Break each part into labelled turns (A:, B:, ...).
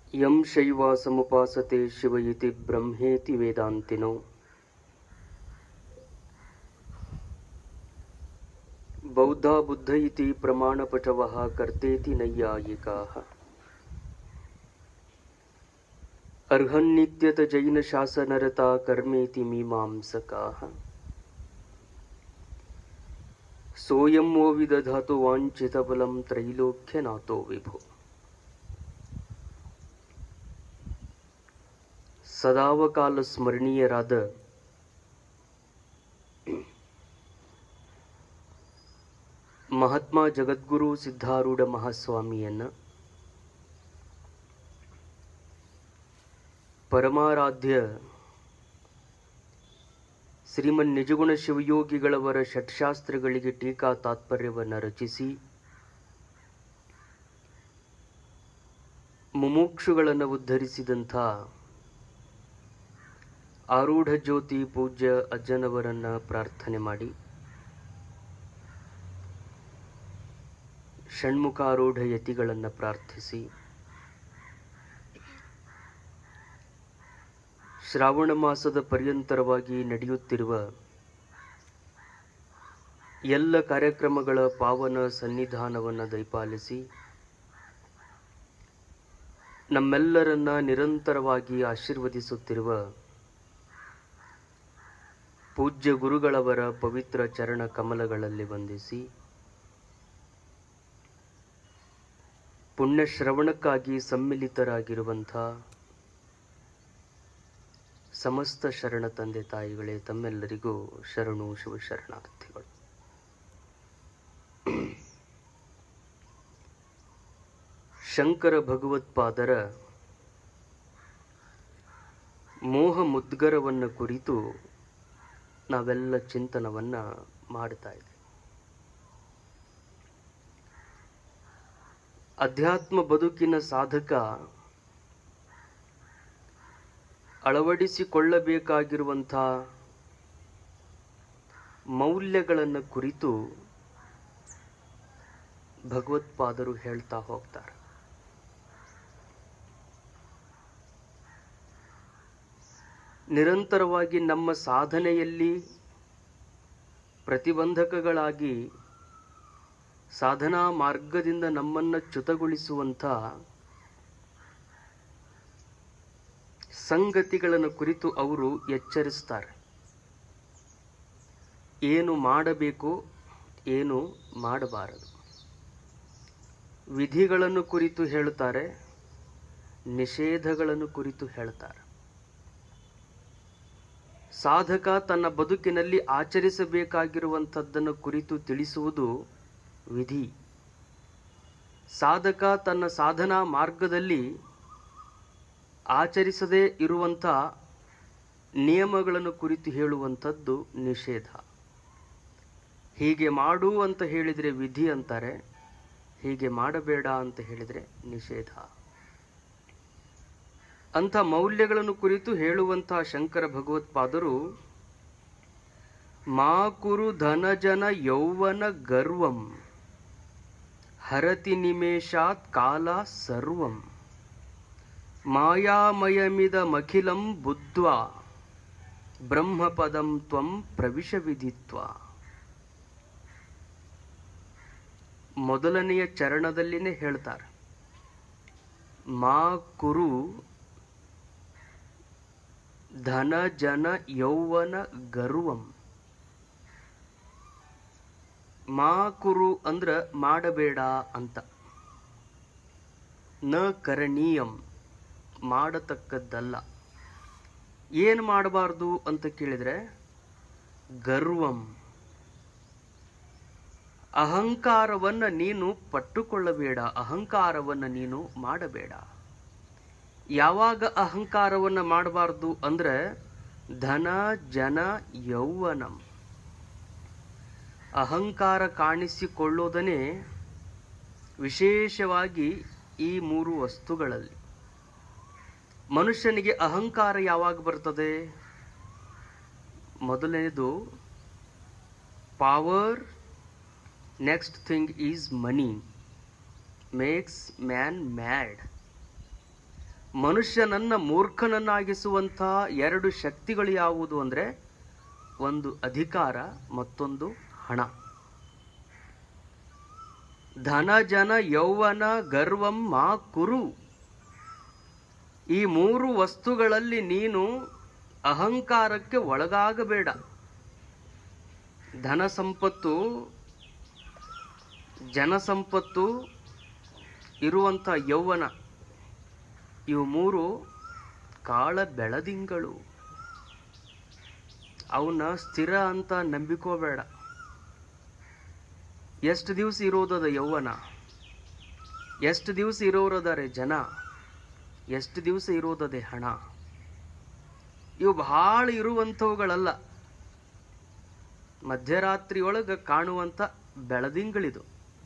A: M ಶೈವ ಸಮುಪಾಸತೆ ಶಿವ ಇತಿ ಬ್ರಹ್ಮೇತಿ ವೇದಾಂತಿನೋ ಬೌದ್ಧ ಬುದ್ಧ ಇತಿ ಪ್ರಮಾಣಪಟವಃ ಕರ್ತೇತಿ ನೈಯಾಯಿಕಾಃ ಅರ್ಹನ್ನಿತ್ಯತ ಜೈನ ಶಾಸನರತಾ ಕರ್ಮೇತಿ ಮೀಮಾಂಸಕಾಃ ಸೋಯಂ ವೋ ವಿದಧಾತು ವಾಂಛಿತಫಲಂ ತ್ರೈಲೋಕ್ಯನಾಥೋ ವಿಭೋ ಸದಾವಕಾಲ ಸ್ಮರಣೀಯರಾದ ಮಹಾತ್ಮ ಜಗದ್ಗುರು ಸಿದ್ಧಾರೂಢ ಮಹಾಸ್ವಾಮಿಯನ್ನ ಪರಮಾರಾಧ್ಯ ಶ್ರೀಮನ್ ನಿಜಗುಣ ಶಿವಯೋಗಿಗಳವರ ಷಟ್ಶಾಸ್ತ್ರಗಳಿಗೆ ಟೀಕಾ ತಾತ್ಪರ್ಯವನ್ನು ರಚಿಸಿ ಮುಮುಕ್ಷುಗಳನ್ನು ಉದ್ಧರಿಸಿದಂಥ ಆರೂಢ ಜ್ಯೋತಿ ಪೂಜ್ಯ ಅಜ್ಜನವರನ್ನ ಪ್ರಾರ್ಥನೆ ಮಾಡಿ ಷಣ್ಮುಖಾರೂಢ ಯತಿಗಳನ್ನು ಪ್ರಾರ್ಥಿಸಿ ಶ್ರಾವಣ ಮಾಸದ ಪರ್ಯಂತರವಾಗಿ ನಡೆಯುತ್ತಿರುವ ಎಲ್ಲ ಕಾರ್ಯಕ್ರಮಗಳ ಪಾವನ ಸನ್ನಿಧಾನವನ್ನು ದಯಪಾಲಿಸಿ ನಮ್ಮೆಲ್ಲರನ್ನ ನಿರಂತರವಾಗಿ ಆಶೀರ್ವದಿಸುತ್ತಿರುವ ಪೂಜ್ಯ ಗುರುಗಳವರ ಪವಿತ್ರ ಚರಣ ಕಮಲಗಳಲ್ಲಿ ವಂದಿಸಿ ಪುಣ್ಯ ಶ್ರವಣಕ್ಕಾಗಿ ಸಮ್ಮಿಲಿತರಾಗಿರುವಂಥ ಸಮಸ್ತ ಶರಣ ತಂದೆ ತಾಯಿಗಳೇ ತಮ್ಮೆಲ್ಲರಿಗೂ ಶರಣು ಶಿವ ಶರಣಾರ್ಥಿಗಳು ಶಂಕರ ಭಗವತ್ಪಾದರ ಮೋಹ ಮುದ್ಗರವನ್ನು ಕುರಿತು ನಾವೆಲ್ಲ ಚಿಂತನವನ್ನ ಮಾಡ್ತಾ ಇದ್ದೇವೆ ಅಧ್ಯಾತ್ಮ ಬದುಕಿನ ಸಾಧಕ ಅಳವಡಿಸಿಕೊಳ್ಳಬೇಕಾಗಿರುವಂಥ ಮೌಲ್ಯಗಳನ್ನು ಕುರಿತು ಭಗವತ್ಪಾದರು ಹೇಳ್ತಾ ಹೋಗ್ತಾರೆ ನಿರಂತರವಾಗಿ ನಮ್ಮ ಸಾಧನೆಯಲ್ಲಿ ಪ್ರತಿಬಂಧಕಗಳಾಗಿ ಸಾಧನಾ ಮಾರ್ಗದಿಂದ ನಮ್ಮನ್ನು ಚ್ಯುತಗೊಳಿಸುವಂಥ ಸಂಗತಿಗಳನ್ನು ಕುರಿತು ಅವರು ಎಚ್ಚರಿಸ್ತಾರೆ ಏನು ಮಾಡಬೇಕು ಏನು ಮಾಡಬಾರದು ವಿಧಿಗಳನ್ನು ಕುರಿತು ಹೇಳುತ್ತಾರೆ ನಿಷೇಧಗಳನ್ನು ಕುರಿತು ಹೇಳ್ತಾರೆ ಸಾಧಕ ತನ್ನ ಬದುಕಿನಲ್ಲಿ ಆಚರಿಸಬೇಕಾಗಿರುವಂಥದ್ದನ್ನು ಕುರಿತು ತಿಳಿಸುವುದು ವಿಧಿ ಸಾಧಕ ತನ್ನ ಸಾಧನಾ ಮಾರ್ಗದಲ್ಲಿ ಆಚರಿಸದೇ ಇರುವಂಥ ನಿಯಮಗಳನ್ನು ಕುರಿತು ಹೇಳುವಂಥದ್ದು ನಿಷೇಧ ಹೀಗೆ ಮಾಡು ಅಂತ ಹೇಳಿದರೆ ವಿಧಿ ಅಂತಾರೆ ಹೀಗೆ ಮಾಡಬೇಡ ಅಂತ ಹೇಳಿದರೆ ನಿಷೇಧ ಅಂಥ ಮೌಲ್ಯಗಳನ್ನು ಕುರಿತು ಹೇಳುವಂಥ ಶಂಕರ ಭಗವತ್ಪಾದರು ಮಾ ಕುರು ಧನಜನ ಯೌವನ ಗರ್ವಂ ಹರತಿ ನಿಮೇಷಾತ್ ಕಾಲ ಸರ್ವಂ ಮಾಯಾಮಯಮಿದಮಖಿಲಂ ಬುದ್ಧ್ವಾ ಬ್ರಹ್ಮಪದಂ ತ್ವಂ ಪ್ರವಿಶ ವಿಧಿತ್ವ ಮೊದಲನೆಯ ಚರಣದಲ್ಲಿನೇ ಹೇಳ್ತಾರೆ ಮಾ ಕುರು ಧನ ಜನ ಯೌವನ ಗರ್ವಂ ಮಾ ಕುರು ಅಂದ್ರ ಮಾಡಬೇಡ ಅಂತ ನ ಕರಣೀಯಂ ಮಾಡತಕ್ಕದ್ದಲ್ಲ ಏನು ಮಾಡಬಾರ್ದು ಅಂತ ಕೇಳಿದ್ರೆ ಗರ್ವಂ ಅಹಂಕಾರವನ್ನ ನೀನು ಪಟ್ಟುಕೊಳ್ಳಬೇಡ ಅಹಂಕಾರವನ್ನ ನೀನು ಮಾಡಬೇಡ ಯಾವಾಗ ಅಹಂಕಾರವನ್ನ ಮಾಡಬಾರ್ದು ಅಂದ್ರೆ ಧನ ಜನ ಯೌವನಂ ಅಹಂಕಾರ ಕಾಣಿಸಿಕೊಳ್ಳೋದನ್ನೇ ವಿಶೇಷವಾಗಿ ಈ ಮೂರು ವಸ್ತುಗಳಲ್ಲಿ ಮನುಷ್ಯನಿಗೆ ಅಹಂಕಾರ ಯಾವಾಗ ಬರ್ತದೆ ಮೊದಲನೇದು power next thing is money makes man mad ಮನುಷ್ಯನನ್ನ ಮೂರ್ಖನನ್ನಾಗಿಸುವಂಥ ಎರಡು ಶಕ್ತಿಗಳು ಯಾವುದು ಅಂದರೆ ಒಂದು ಅಧಿಕಾರ ಮತ್ತೊಂದು ಹಣ ಧನ ಜನ ಯೌವನ ಗರ್ವಂ ಮಾ ಕುರು ಈ ಮೂರು ವಸ್ತುಗಳಲ್ಲಿ ನೀನು ಅಹಂಕಾರಕ್ಕೆ ಒಳಗಾಗಬೇಡ ಧನ ಸಂಪತ್ತು ಜನ ಸಂಪತ್ತು ಇರುವಂಥ ಯೌವನ ಇವು ಮೂರು ಕಾಳ ಬೆಳದಿಂಗಳು ಅವನ್ನ ಸ್ಥಿರ ಅಂತ ನಂಬಿಕೋಬೇಡ ಎಷ್ಟು ದಿವಸ ಇರೋದದ ಯೌವನ ಎಷ್ಟು ದಿವಸ ಇರೋರದಾರೆ ಜನ ಎಷ್ಟು ದಿವಸ ಇರೋದದೆ ಹಣ ಇವು ಬಹಳ ಇರುವಂಥವುಗಳಲ್ಲ ಮಧ್ಯರಾತ್ರಿಯೊಳಗೆ ಕಾಣುವಂಥ ಬೆಳದಿಂಗಳಿದು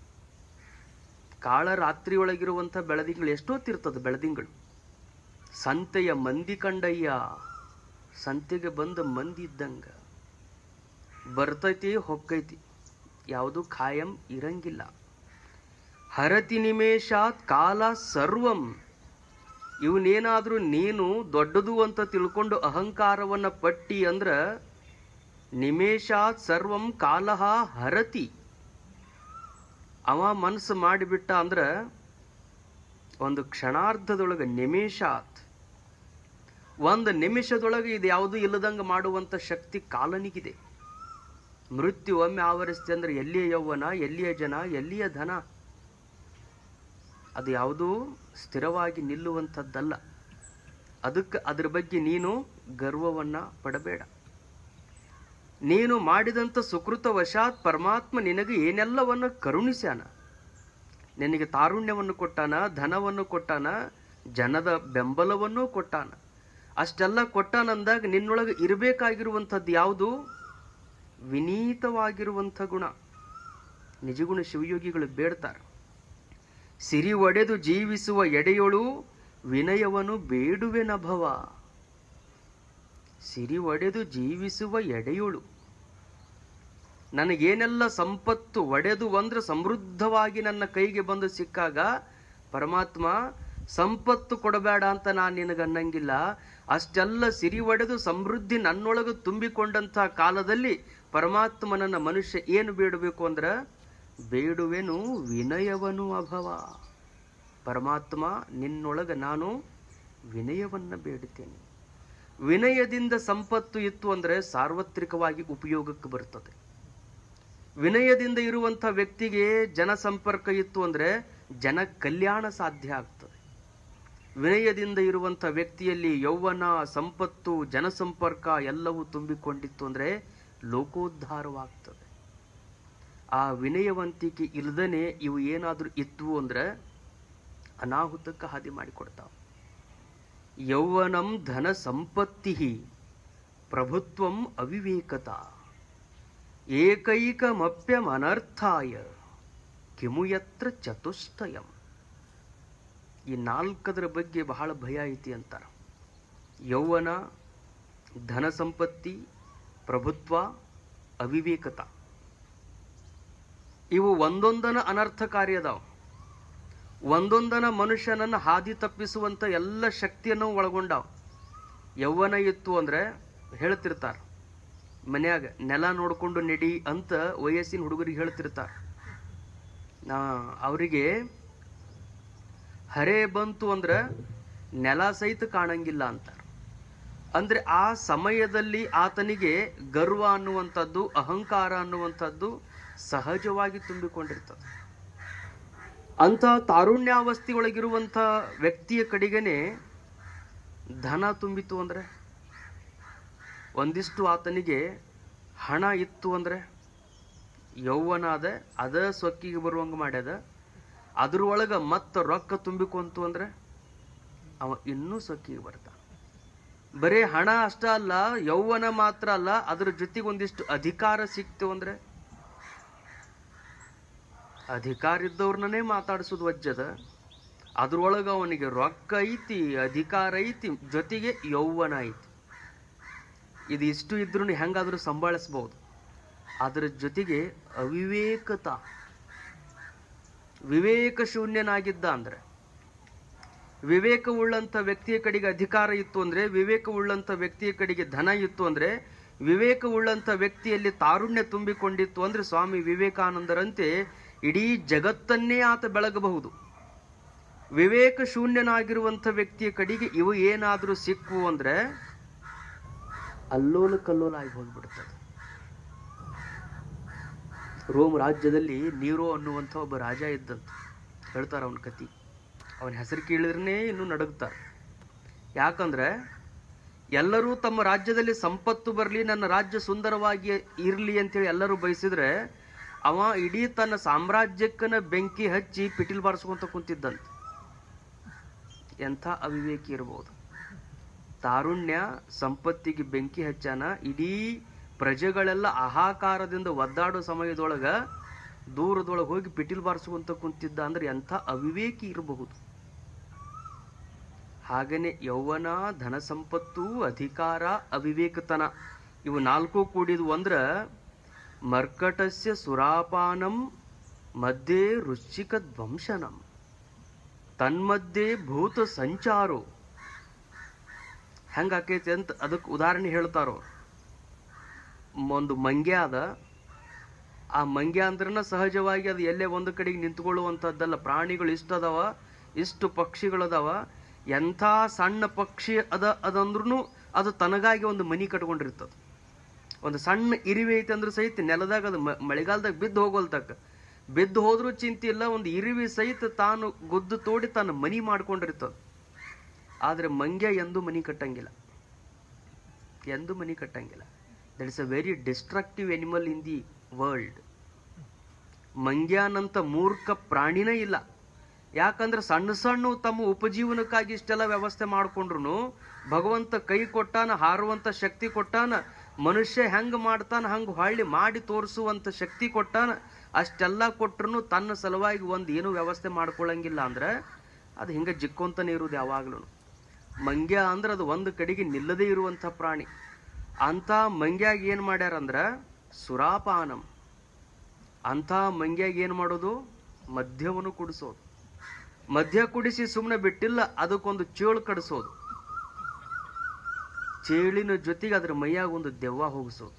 A: ಕಾಳ ರಾತ್ರಿಯೊಳಗಿರುವಂಥ ಬೆಳದಿಂಗಳು ಎಷ್ಟೊತ್ತಿರ್ತದೆ ಬೆಳದಿಂಗಳು ಸಂತೆಯ ಮಂದಿ ಕಂಡಯ್ಯ ಸಂತೆಗೆ ಬಂದ ಮಂದಿ ಇದ್ದಂಗ ಬರ್ತೈತಿ ಹೊಕ್ಕೈತಿ ಯಾವುದು ಖಾಯಂ ಇರಂಗಿಲ್ಲ ಹರತಿ ನಿಮೇಷಾತ್ ಕಾಲ ಸರ್ವಂ ಇವನೇನಾದ್ರೂ ನೀನು ದೊಡ್ಡದು ಅಂತ ತಿಳ್ಕೊಂಡು ಅಹಂಕಾರವನ್ನ ಪಟ್ಟಿ ಅಂದ್ರ ನಿಮೇಷಾತ್ ಸರ್ವಂ ಕಾಲಹ ಹರತಿ ಅವ ಮನಸ್ಸು ಮಾಡಿಬಿಟ್ಟ ಅಂದ್ರ ಒಂದು ಕ್ಷಣಾರ್ಧದೊಳಗೆ ನಿಮೇಷಾತ್ ಒಂದು ನಿಮಿಷದೊಳಗೆ ಇದು ಯಾವುದು ಇಲ್ಲದಂಗ ಮಾಡುವಂತ ಶಕ್ತಿ ಕಾಲನಿಗಿದೆ ಮೃತ್ಯು ಒಮ್ಮೆ ಆವರಿಸ್ತೆ ಅಂದ್ರೆ ಎಲ್ಲಿಯ ಯೌವನ ಎಲ್ಲಿಯ ಜನ ಎಲ್ಲಿಯ ಧನ ಅದು ಯಾವುದೂ ಸ್ಥಿರವಾಗಿ ನಿಲ್ಲುವಂಥದ್ದಲ್ಲ ಅದಕ್ಕೆ ಅದ್ರ ಬಗ್ಗೆ ನೀನು ಗರ್ವವನ್ನ ಪಡಬೇಡ ನೀನು ಮಾಡಿದಂಥ ಸುಕೃತ ವಶಾತ್ ಪರಮಾತ್ಮ ನಿನಗೆ ಏನೆಲ್ಲವನ್ನು ಕರುಣಿಸ್ಯಾನ ನಿನಗೆ ತಾರುಣ್ಯವನ್ನು ಕೊಟ್ಟಾನ ಧನವನ್ನು ಕೊಟ್ಟಾನ ಜನದ ಬೆಂಬಲವನ್ನು ಕೊಟ್ಟಾನ ಅಷ್ಟೆಲ್ಲ ಕೊಟ್ಟಾನಂದಾಗ ನಿನ್ನೊಳಗೆ ಇರಬೇಕಾಗಿರುವಂಥದ್ದು ಯಾವುದು ವಿನೀತವಾಗಿರುವಂಥ ಗುಣ ನಿಜಗುಣ ಶಿವಯೋಗಿಗಳು ಬೇಡ್ತಾರೆ ಸಿರಿ ಒಡೆದು ಜೀವಿಸುವ ಎಡೆಯೊಳು ವಿನಯವನ್ನು ಬೇಡುವೆನಭವ ಸಿರಿ ಒಡೆದು ಜೀವಿಸುವ ಎಡೆಯೊಳು ನನಗೇನೆಲ್ಲ ಸಂಪತ್ತು ಒಡೆದು ಅಂದ್ರೆ ಸಮೃದ್ಧವಾಗಿ ನನ್ನ ಕೈಗೆ ಬಂದು ಸಿಕ್ಕಾಗ ಪರಮಾತ್ಮ ಸಂಪತ್ತು ಕೊಡಬೇಡ ಅಂತ ನಾನು ನಿನಗನ್ನಂಗಿಲ್ಲ ಅಷ್ಟೆಲ್ಲ ಸಿರಿ ಒಡೆದು ಸಮೃದ್ಧಿ ನನ್ನೊಳಗೆ ತುಂಬಿಕೊಂಡಂಥ ಕಾಲದಲ್ಲಿ ಪರಮಾತ್ಮನನ್ನ ಮನುಷ್ಯ ಏನು ಬೇಡಬೇಕು ಅಂದ್ರ ಬೇಡುವೆನು ವಿನಯವನು ಅಭವ ಪರಮಾತ್ಮ ನಿನ್ನೊಳಗ ನಾನು ವಿನಯವನ್ನ ಬೇಡುತ್ತೇನೆ ವಿನಯದಿಂದ ಸಂಪತ್ತು ಇತ್ತು ಅಂದ್ರೆ ಸಾರ್ವತ್ರಿಕವಾಗಿ ಉಪಯೋಗಕ್ಕೆ ಬರ್ತದೆ ವಿನಯದಿಂದ ಇರುವಂಥ ವ್ಯಕ್ತಿಗೆ ಜನ ಸಂಪರ್ಕ ಇತ್ತು ಅಂದ್ರೆ ಜನ ಕಲ್ಯಾಣ ಸಾಧ್ಯ ಆಗ್ತದೆ ವಿನಯದಿಂದ ಇರುವಂಥ ವ್ಯಕ್ತಿಯಲ್ಲಿ ಯೌವನ ಸಂಪತ್ತು ಜನಸಂಪರ್ಕ ಎಲ್ಲವೂ ತುಂಬಿಕೊಂಡಿತ್ತು ಅಂದ್ರೆ ಲೋಕೋದ್ಧಾರವಾಗ್ತದೆ ಆ ವಿನಯವಂತಿಕೆ ಇಲ್ದನೆ ಇವು ಏನಾದರೂ ಇತ್ತು ಅಂದ್ರೆ ಅನಾಹುತಕ್ಕೆ ಹಾದಿ ಮಾಡಿಕೊಡ್ತಾವ ಯೌವನಂ ಧನ ಸಂಪತ್ತಿ ಪ್ರಭುತ್ವಂ ಅವಿವೇಕತ ಏಕೈಕಮಪ್ಯಮನರ್ಥಾಯ ಕಿಮು ಯತ್ರ ಚತುಷ್ಟಯಂ ಈ ನಾಲ್ಕದರ ಬಗ್ಗೆ ಬಹಳ ಭಯ ಐತಿ ಅಂತಾರ ಯೌವನ ಧನ ಸಂಪತ್ತಿ ಪ್ರಭುತ್ವ ಅವಿವೇಕತ ಇವು ಒಂದೊಂದನ ಅನರ್ಥಕಾರಿ ಅದಾವ ಒಂದೊಂದನ ಮನುಷ್ಯನನ್ನ ಹಾದಿ ತಪ್ಪಿಸುವಂತ ಎಲ್ಲ ಶಕ್ತಿಯನ್ನು ಒಳಗೊಂಡಾವ ಯೌವನ ಇತ್ತು ಅಂದ್ರೆ ಹೇಳ್ತಿರ್ತಾರ ಮನ್ಯಾಗ ನೆಲ ನೋಡ್ಕೊಂಡು ನಡಿ ಅಂತ ವಯಸ್ಸಿನ ಹುಡುಗರಿಗೆ ಹೇಳ್ತಿರ್ತಾರ ನಾ ಅವರಿಗೆ ಹರೆ ಬಂತು ಅಂದ್ರೆ ನೆಲ ಸಹಿತ ಕಾಣಂಗಿಲ್ಲ ಅಂತಾರ ಅಂದ್ರೆ ಆ ಸಮಯದಲ್ಲಿ ಆತನಿಗೆ ಗರ್ವ ಅನ್ನುವಂಥದ್ದು ಅಹಂಕಾರ ಅನ್ನುವಂಥದ್ದು ಸಹಜವಾಗಿ ತುಂಬಿಕೊಂಡಿರ್ತದೆ ಅಂತ ತಾರುಣ್ಯಾವಸ್ಥೆಯೊಳಗಿರುವಂಥ ವ್ಯಕ್ತಿಯ ಕಡೆಗೇನೆ ಧನ ತುಂಬಿತು ಅಂದ್ರೆ ಒಂದಿಷ್ಟು ಆತನಿಗೆ ಹಣ ಇತ್ತು ಅಂದ್ರೆ ಯೌವನ ಅದ ಅದ ಸೊಕ್ಕಿಗೆ ಬರುವಂಗೆ ಮಾಡ್ಯದ ಅದ್ರೊಳಗೆ ಮತ್ತೆ ರೊಕ್ಕ ತುಂಬಿಕೊಂತು ಅಂದ್ರೆ ಅವ ಇನ್ನೂ ಸೊಕ್ಕಿಗೆ ಬರ್ತಾನ ಬರೀ ಹಣ ಅಷ್ಟ ಅಲ್ಲ ಯೌವನ ಮಾತ್ರ ಅಲ್ಲ ಅದ್ರ ಜೊತೆಗೆ ಒಂದಿಷ್ಟು ಅಧಿಕಾರ ಸಿಕ್ತು ಅಂದ್ರೆ ಅಧಿಕಾರ ಇದ್ದವ್ರನ್ನೇ ಮಾತಾಡಿಸೋದು ವಜ್ಜದ ಅದ್ರೊಳಗೆ ಅವನಿಗೆ ರೊಕ್ಕ ಐತಿ ಅಧಿಕಾರ ಐತಿ ಜೊತೆಗೆ ಯೌವನ ಐತಿ ಇದು ಇಷ್ಟು ಇದ್ರೂ ಹೆಂಗಾದ್ರೂ ಸಂಭಾಳಿಸ್ಬೋದು ಅದರ ಜೊತೆಗೆ ಅವಿವೇಕತ ವಿವೇಕ ಶೂನ್ಯನಾಗಿದ್ದ ಅಂದ್ರೆ ವಿವೇಕವುಳ್ಳಂತ ವ್ಯಕ್ತಿಯ ಕಡೆಗೆ ಅಧಿಕಾರ ಇತ್ತು ಅಂದ್ರೆ ವಿವೇಕವುಳ್ಳಂತ ವ್ಯಕ್ತಿಯ ಕಡೆಗೆ ಧನ ಇತ್ತು ಅಂದ್ರೆ ವಿವೇಕವುಳ್ಳಂತ ವ್ಯಕ್ತಿಯಲ್ಲಿ ತಾರುಣ್ಯ ತುಂಬಿಕೊಂಡಿತ್ತು ಅಂದ್ರೆ ಸ್ವಾಮಿ ವಿವೇಕಾನಂದರಂತೆ ಇಡೀ ಜಗತ್ತನ್ನೇ ಆತ ಬೆಳಗಬಹುದು ವಿವೇಕ ಶೂನ್ಯನಾಗಿರುವಂತ ವ್ಯಕ್ತಿಯ ಕಡೆಗೆ ಇವು ಏನಾದ್ರೂ ಸಿಕ್ಕು ಅಂದ್ರೆ ಅಲ್ಲೋಲ ಕಲ್ಲೋಲ ಆಗಿ ಹೋಗ್ಬಿಡ್ತದೆ ರೋಮ್ ರಾಜ್ಯದಲ್ಲಿ ನೀರೋ ಅನ್ನುವಂಥ ಒಬ್ಬ ರಾಜ ಇದ್ದಂತ ಹೇಳ್ತಾರ ಅವನ ಕತಿ ಅವನ ಹೆಸರು ಕೇಳಿದ್ರೇ ಇನ್ನೂ ನಡಗ್ತಾರೆ ಯಾಕಂದ್ರೆ ಎಲ್ಲರೂ ತಮ್ಮ ರಾಜ್ಯದಲ್ಲಿ ಸಂಪತ್ತು ಬರಲಿ ನನ್ನ ರಾಜ್ಯ ಸುಂದರವಾಗಿ ಇರಲಿ ಅಂತೇಳಿ ಎಲ್ಲರೂ ಬಯಸಿದ್ರೆ ಅವ ಇಡೀ ತನ್ನ ಸಾಮ್ರಾಜ್ಯಕ್ಕನ ಬೆಂಕಿ ಹಚ್ಚಿ ಪಿಟಿಲ್ ಬಾರಿಸ್ಕೊಂತ ಕುಂತಿದ್ದಂತ ಎಂಥ ಅವಿವೇಕಿ ಇರಬಹುದು ತಾರುಣ್ಯ ಸಂಪತ್ತಿಗೆ ಬೆಂಕಿ ಹಚ್ಚಾನ ಇಡೀ ಪ್ರಜೆಗಳೆಲ್ಲ ಆಹಾಕಾರದಿಂದ ಒದ್ದಾಡೋ ಸಮಯದೊಳಗ ದೂರದೊಳಗೆ ಹೋಗಿ ಪಿಟಿಲ್ ಬಾರಿಸುವಂತ ಕುಂತಿದ್ದ ಅಂದ್ರೆ ಎಂಥ ಅವಿವೇಕಿ ಇರಬಹುದು ಹಾಗೇನೆ ಯೌವನ ಧನ ಸಂಪತ್ತು ಅಧಿಕಾರ ಅವಿವೇಕತನ ಇವು ನಾಲ್ಕು ಕೂಡಿದ್ವು ಅಂದ್ರ ಮರ್ಕಟಸ್ಯ ಸುರಾಪಾನಂ ಮಧ್ಯೆ ರುಚಿಕ ಧ್ವಂಸನಂ ತನ್ಮಧ್ಯೆ ಭೂತ ಸಂಚಾರೋ ಹೆಂಗಾಕೈತಿ ಅಂತ ಅದಕ್ಕೆ ಉದಾಹರಣೆ ಹೇಳ್ತಾರೋ ಒಂದು ಮಂಗ್ಯ ಅದ ಆ ಮಂಗ್ಯ ಅಂದ್ರನ ಸಹಜವಾಗಿ ಅದು ಎಲ್ಲೇ ಒಂದು ಕಡೆಗೆ ನಿಂತ್ಕೊಳ್ಳುವಂಥದ್ದಲ್ಲ ಪ್ರಾಣಿಗಳು ಇಷ್ಟು ಅದಾವ ಇಷ್ಟು ಪಕ್ಷಿಗಳದಾವ ಎಂಥ ಸಣ್ಣ ಪಕ್ಷಿ ಅದ ಅದಂದ್ರೂ ಅದು ತನಗಾಗಿ ಒಂದು ಮನಿ ಕಟ್ಕೊಂಡಿರ್ತದೆ ಒಂದು ಸಣ್ಣ ಇರಿವೆ ಐತೆ ಅಂದ್ರೆ ಸಹಿತ ನೆಲದಾಗ ಅದು ಮ- ಮಳೆಗಾಲದಾಗ ಬಿದ್ದು ಹೋಗೋಲ್ತಕ್ಕ ಬಿದ್ದು ಹೋದ್ರೂ ಚಿಂತೆ ಇಲ್ಲ ಒಂದು ಇರಿವಿ ಸಹಿತ ತಾನು ಗುದ್ದು ತೋಡಿ ತಾನು ಮನಿ ಮಾಡ್ಕೊಂಡಿರ್ತದೆ ಆದ್ರೆ ಮಂಗ್ಯ ಎಂದು ಮನಿ ಕಟ್ಟಂಗಿಲ್ಲ ಎಂದು ಮನಿ ಕಟ್ಟಂಗಿಲ್ಲ that is a very destructive animal in the world ಮಂಗ್ಯಾನಂತ ಮೂರ್ಖ ಪ್ರಾಣಿನೇ ಇಲ್ಲ ಯಾಕಂದ್ರೆ ಸಣ್ಣ ಸಣ್ಣ ತಮ್ಮ ಉಪಜೀವನಕ್ಕಾಗಿ ಇಷ್ಟೆಲ್ಲ ವ್ಯವಸ್ಥೆ ಮಾಡ್ಕೊಂಡ್ರು ಭಗವಂತ ಕೈ ಕೊಟ್ಟಾನ ಹಾರುವಂತ ಶಕ್ತಿ ಕೊಟ್ಟಾನ ಮನುಷ್ಯ ಹೆಂಗ್ ಮಾಡ್ತಾನ ಹಂಗ ಹೊಳ್ಳಿ ಮಾಡಿ ತೋರಿಸುವಂತ ಶಕ್ತಿ ಕೊಟ್ಟಾನ ಅಷ್ಟೆಲ್ಲ ಕೊಟ್ರು ತನ್ನ ಸಲುವಾಗಿ ಒಂದು ಏನು ವ್ಯವಸ್ಥೆ ಮಾಡ್ಕೊಳಂಗಿಲ್ಲ ಅಂದ್ರೆ ಅದು ಹಿಂಗ ಜಿಕ್ಕೊಂತಾನೆ ಇರುವುದು ಯಾವಾಗ್ಲೂ ಮಂಗ್ಯ ಅಂದ್ರೆ ಅದು ಒಂದು ಕಡೆಗೆ ನಿಲ್ಲದೇ ಇರುವಂತ ಪ್ರಾಣಿ ಅಂತ ಮಂಗ್ಯಾಗ ಏನ್ ಮಾಡ್ಯಾರಂದ್ರ ಸುರಾಪಾನಂ ಅಂತ ಮಂಗ್ಯಾಗ ಏನ್ ಮಾಡೋದು ಮದ್ಯವನ್ನು ಕುಡಿಸೋದು ಮದ್ಯ ಕುಡಿಸಿ ಸುಮ್ಮನೆ ಬಿಟ್ಟಿಲ್ಲ ಅದಕ್ಕೊಂದು ಚೇಳು ಕಡಿಸೋದು ಚೇಳಿನ ಜೊತೆಗೆ ಅದ್ರ ಮೈಯಾಗ ಒಂದು ದೆವ್ವ ಹೋಗಿಸೋದು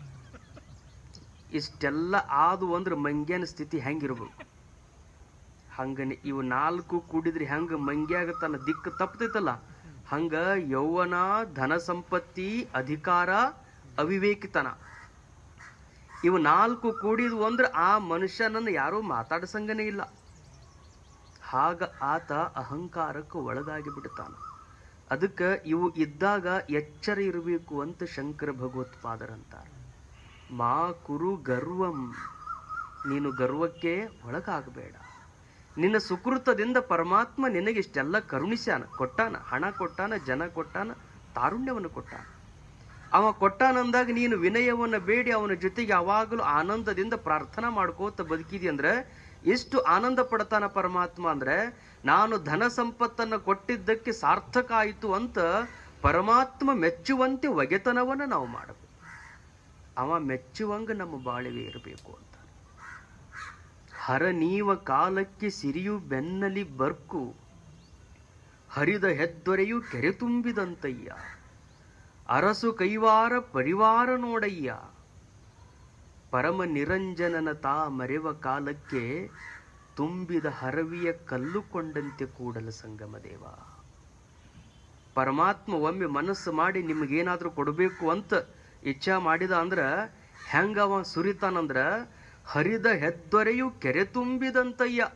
A: ಇಷ್ಟೆಲ್ಲ ಆದು ಅಂದ್ರೆ ಮಂಗ್ಯನ ಸ್ಥಿತಿ ಹೆಂಗಿರ್ಬೇಕು ಹಂಗನೆ ಇವು ನಾಲ್ಕು ಕೂಡಿದ್ರೆ ಹೆಂಗ ಮಂಗ್ಯಾಗ ತನ್ನ ದಿಕ್ಕು ತಪ್ಪತೈತಲ್ಲ ಹಂಗ ಯೌವನ ಧನ ಸಂಪತ್ತಿ ಅಧಿಕಾರ ಅವಿವೇಕಿತನ ಇವು ನಾಲ್ಕು ಕೂಡಿದ್ವು ಅಂದ್ರೆ ಆ ಮನುಷ್ಯನನ್ನು ಯಾರೂ ಮಾತಾಡ್ಸಂಗನೇ ಇಲ್ಲ ಹಾಗ ಆತ ಅಹಂಕಾರಕ್ಕೆ ಒಳಗಾಗಿ ಬಿಡ್ತಾನ ಅದಕ್ಕೆ ಇವು ಇದ್ದಾಗ ಎಚ್ಚರ ಇರಬೇಕು ಅಂತ ಶಂಕರ ಭಗವತ್ಪಾದರಂತಾರೆ ಮಾ ಕುರು ಗರ್ವಂ ನೀನು ಗರ್ವಕ್ಕೆ ಒಳಗಾಗಬೇಡ ನಿನ್ನ ಸುಕೃತದಿಂದ ಪರಮಾತ್ಮ ನಿನಗೆ ಇಷ್ಟೆಲ್ಲ ಕರುಣಿಸ್ಯಾನ ಕೊಟ್ಟಾನ ಹಣ ಕೊಟ್ಟಾನ ಜನ ಕೊಟ್ಟಾನ ತಾರುಣ್ಯವನ್ನು ಕೊಟ್ಟಾನ ಅವ ಕೊಟ್ಟಾನಂದಾಗ ನೀನು ವಿನಯವನ್ನು ಬೇಡಿ ಅವನ ಜೊತೆಗೆ ಯಾವಾಗಲೂ ಆನಂದದಿಂದ ಪ್ರಾರ್ಥನಾ ಮಾಡ್ಕೋತ ಬದುಕಿದಿ ಅಂದ್ರೆ ಎಷ್ಟು ಆನಂದ ಪಡ್ತಾನ ಪರಮಾತ್ಮ ಅಂದ್ರೆ ನಾನು ಧನ ಸಂಪತ್ತನ್ನ ಕೊಟ್ಟಿದ್ದಕ್ಕೆ ಸಾರ್ಥಕ ಆಯಿತು ಅಂತ ಪರಮಾತ್ಮ ಮೆಚ್ಚುವಂತೆ ಒಗೆತನವನ್ನ ನಾವು ಮಾಡಬೇಕು ಅವ ಮೆಚ್ಚುವಂಗ ನಮ್ಮ ಬಾಳಿವೆ ಇರಬೇಕು ಅಂತ ಹರ ನೀವ ಕಾಲಕ್ಕೆ ಸಿರಿಯು ಬೆನ್ನಲಿ ಬರ್ಕು ಹರಿದ ಹೆದ್ದೊರೆಯು ಕೆರೆ ತುಂಬಿದಂತಯ್ಯ ಅರಸು ಕೈವಾರ ಪರಿವಾರ ನೋಡಯ್ಯ ಪರಮ ನಿರಂಜನನ ತಾ ಮರೆವ ಕಾಲಕ್ಕೆ ತುಂಬಿದ ಹರವಿಯ ಕಲ್ಲುಕೊಂಡಂತೆ ಕೂಡಲ ಸಂಗಮ ದೇವ ಪರಮಾತ್ಮ ಒಮ್ಮೆ ಮನಸ್ಸು ಮಾಡಿ ನಿಮಗೇನಾದ್ರೂ ಕೊಡಬೇಕು ಅಂತ ಇಚ್ಛಾ ಮಾಡಿದ ಅಂದ್ರ ಹೆಂಗ ಅವ ಸುರಿತಾನಂದ್ರ ಹರಿದ ಹೆದ್ದೊರೆಯು ಕೆರೆ ತುಂಬಿದಂತಯ್ಯ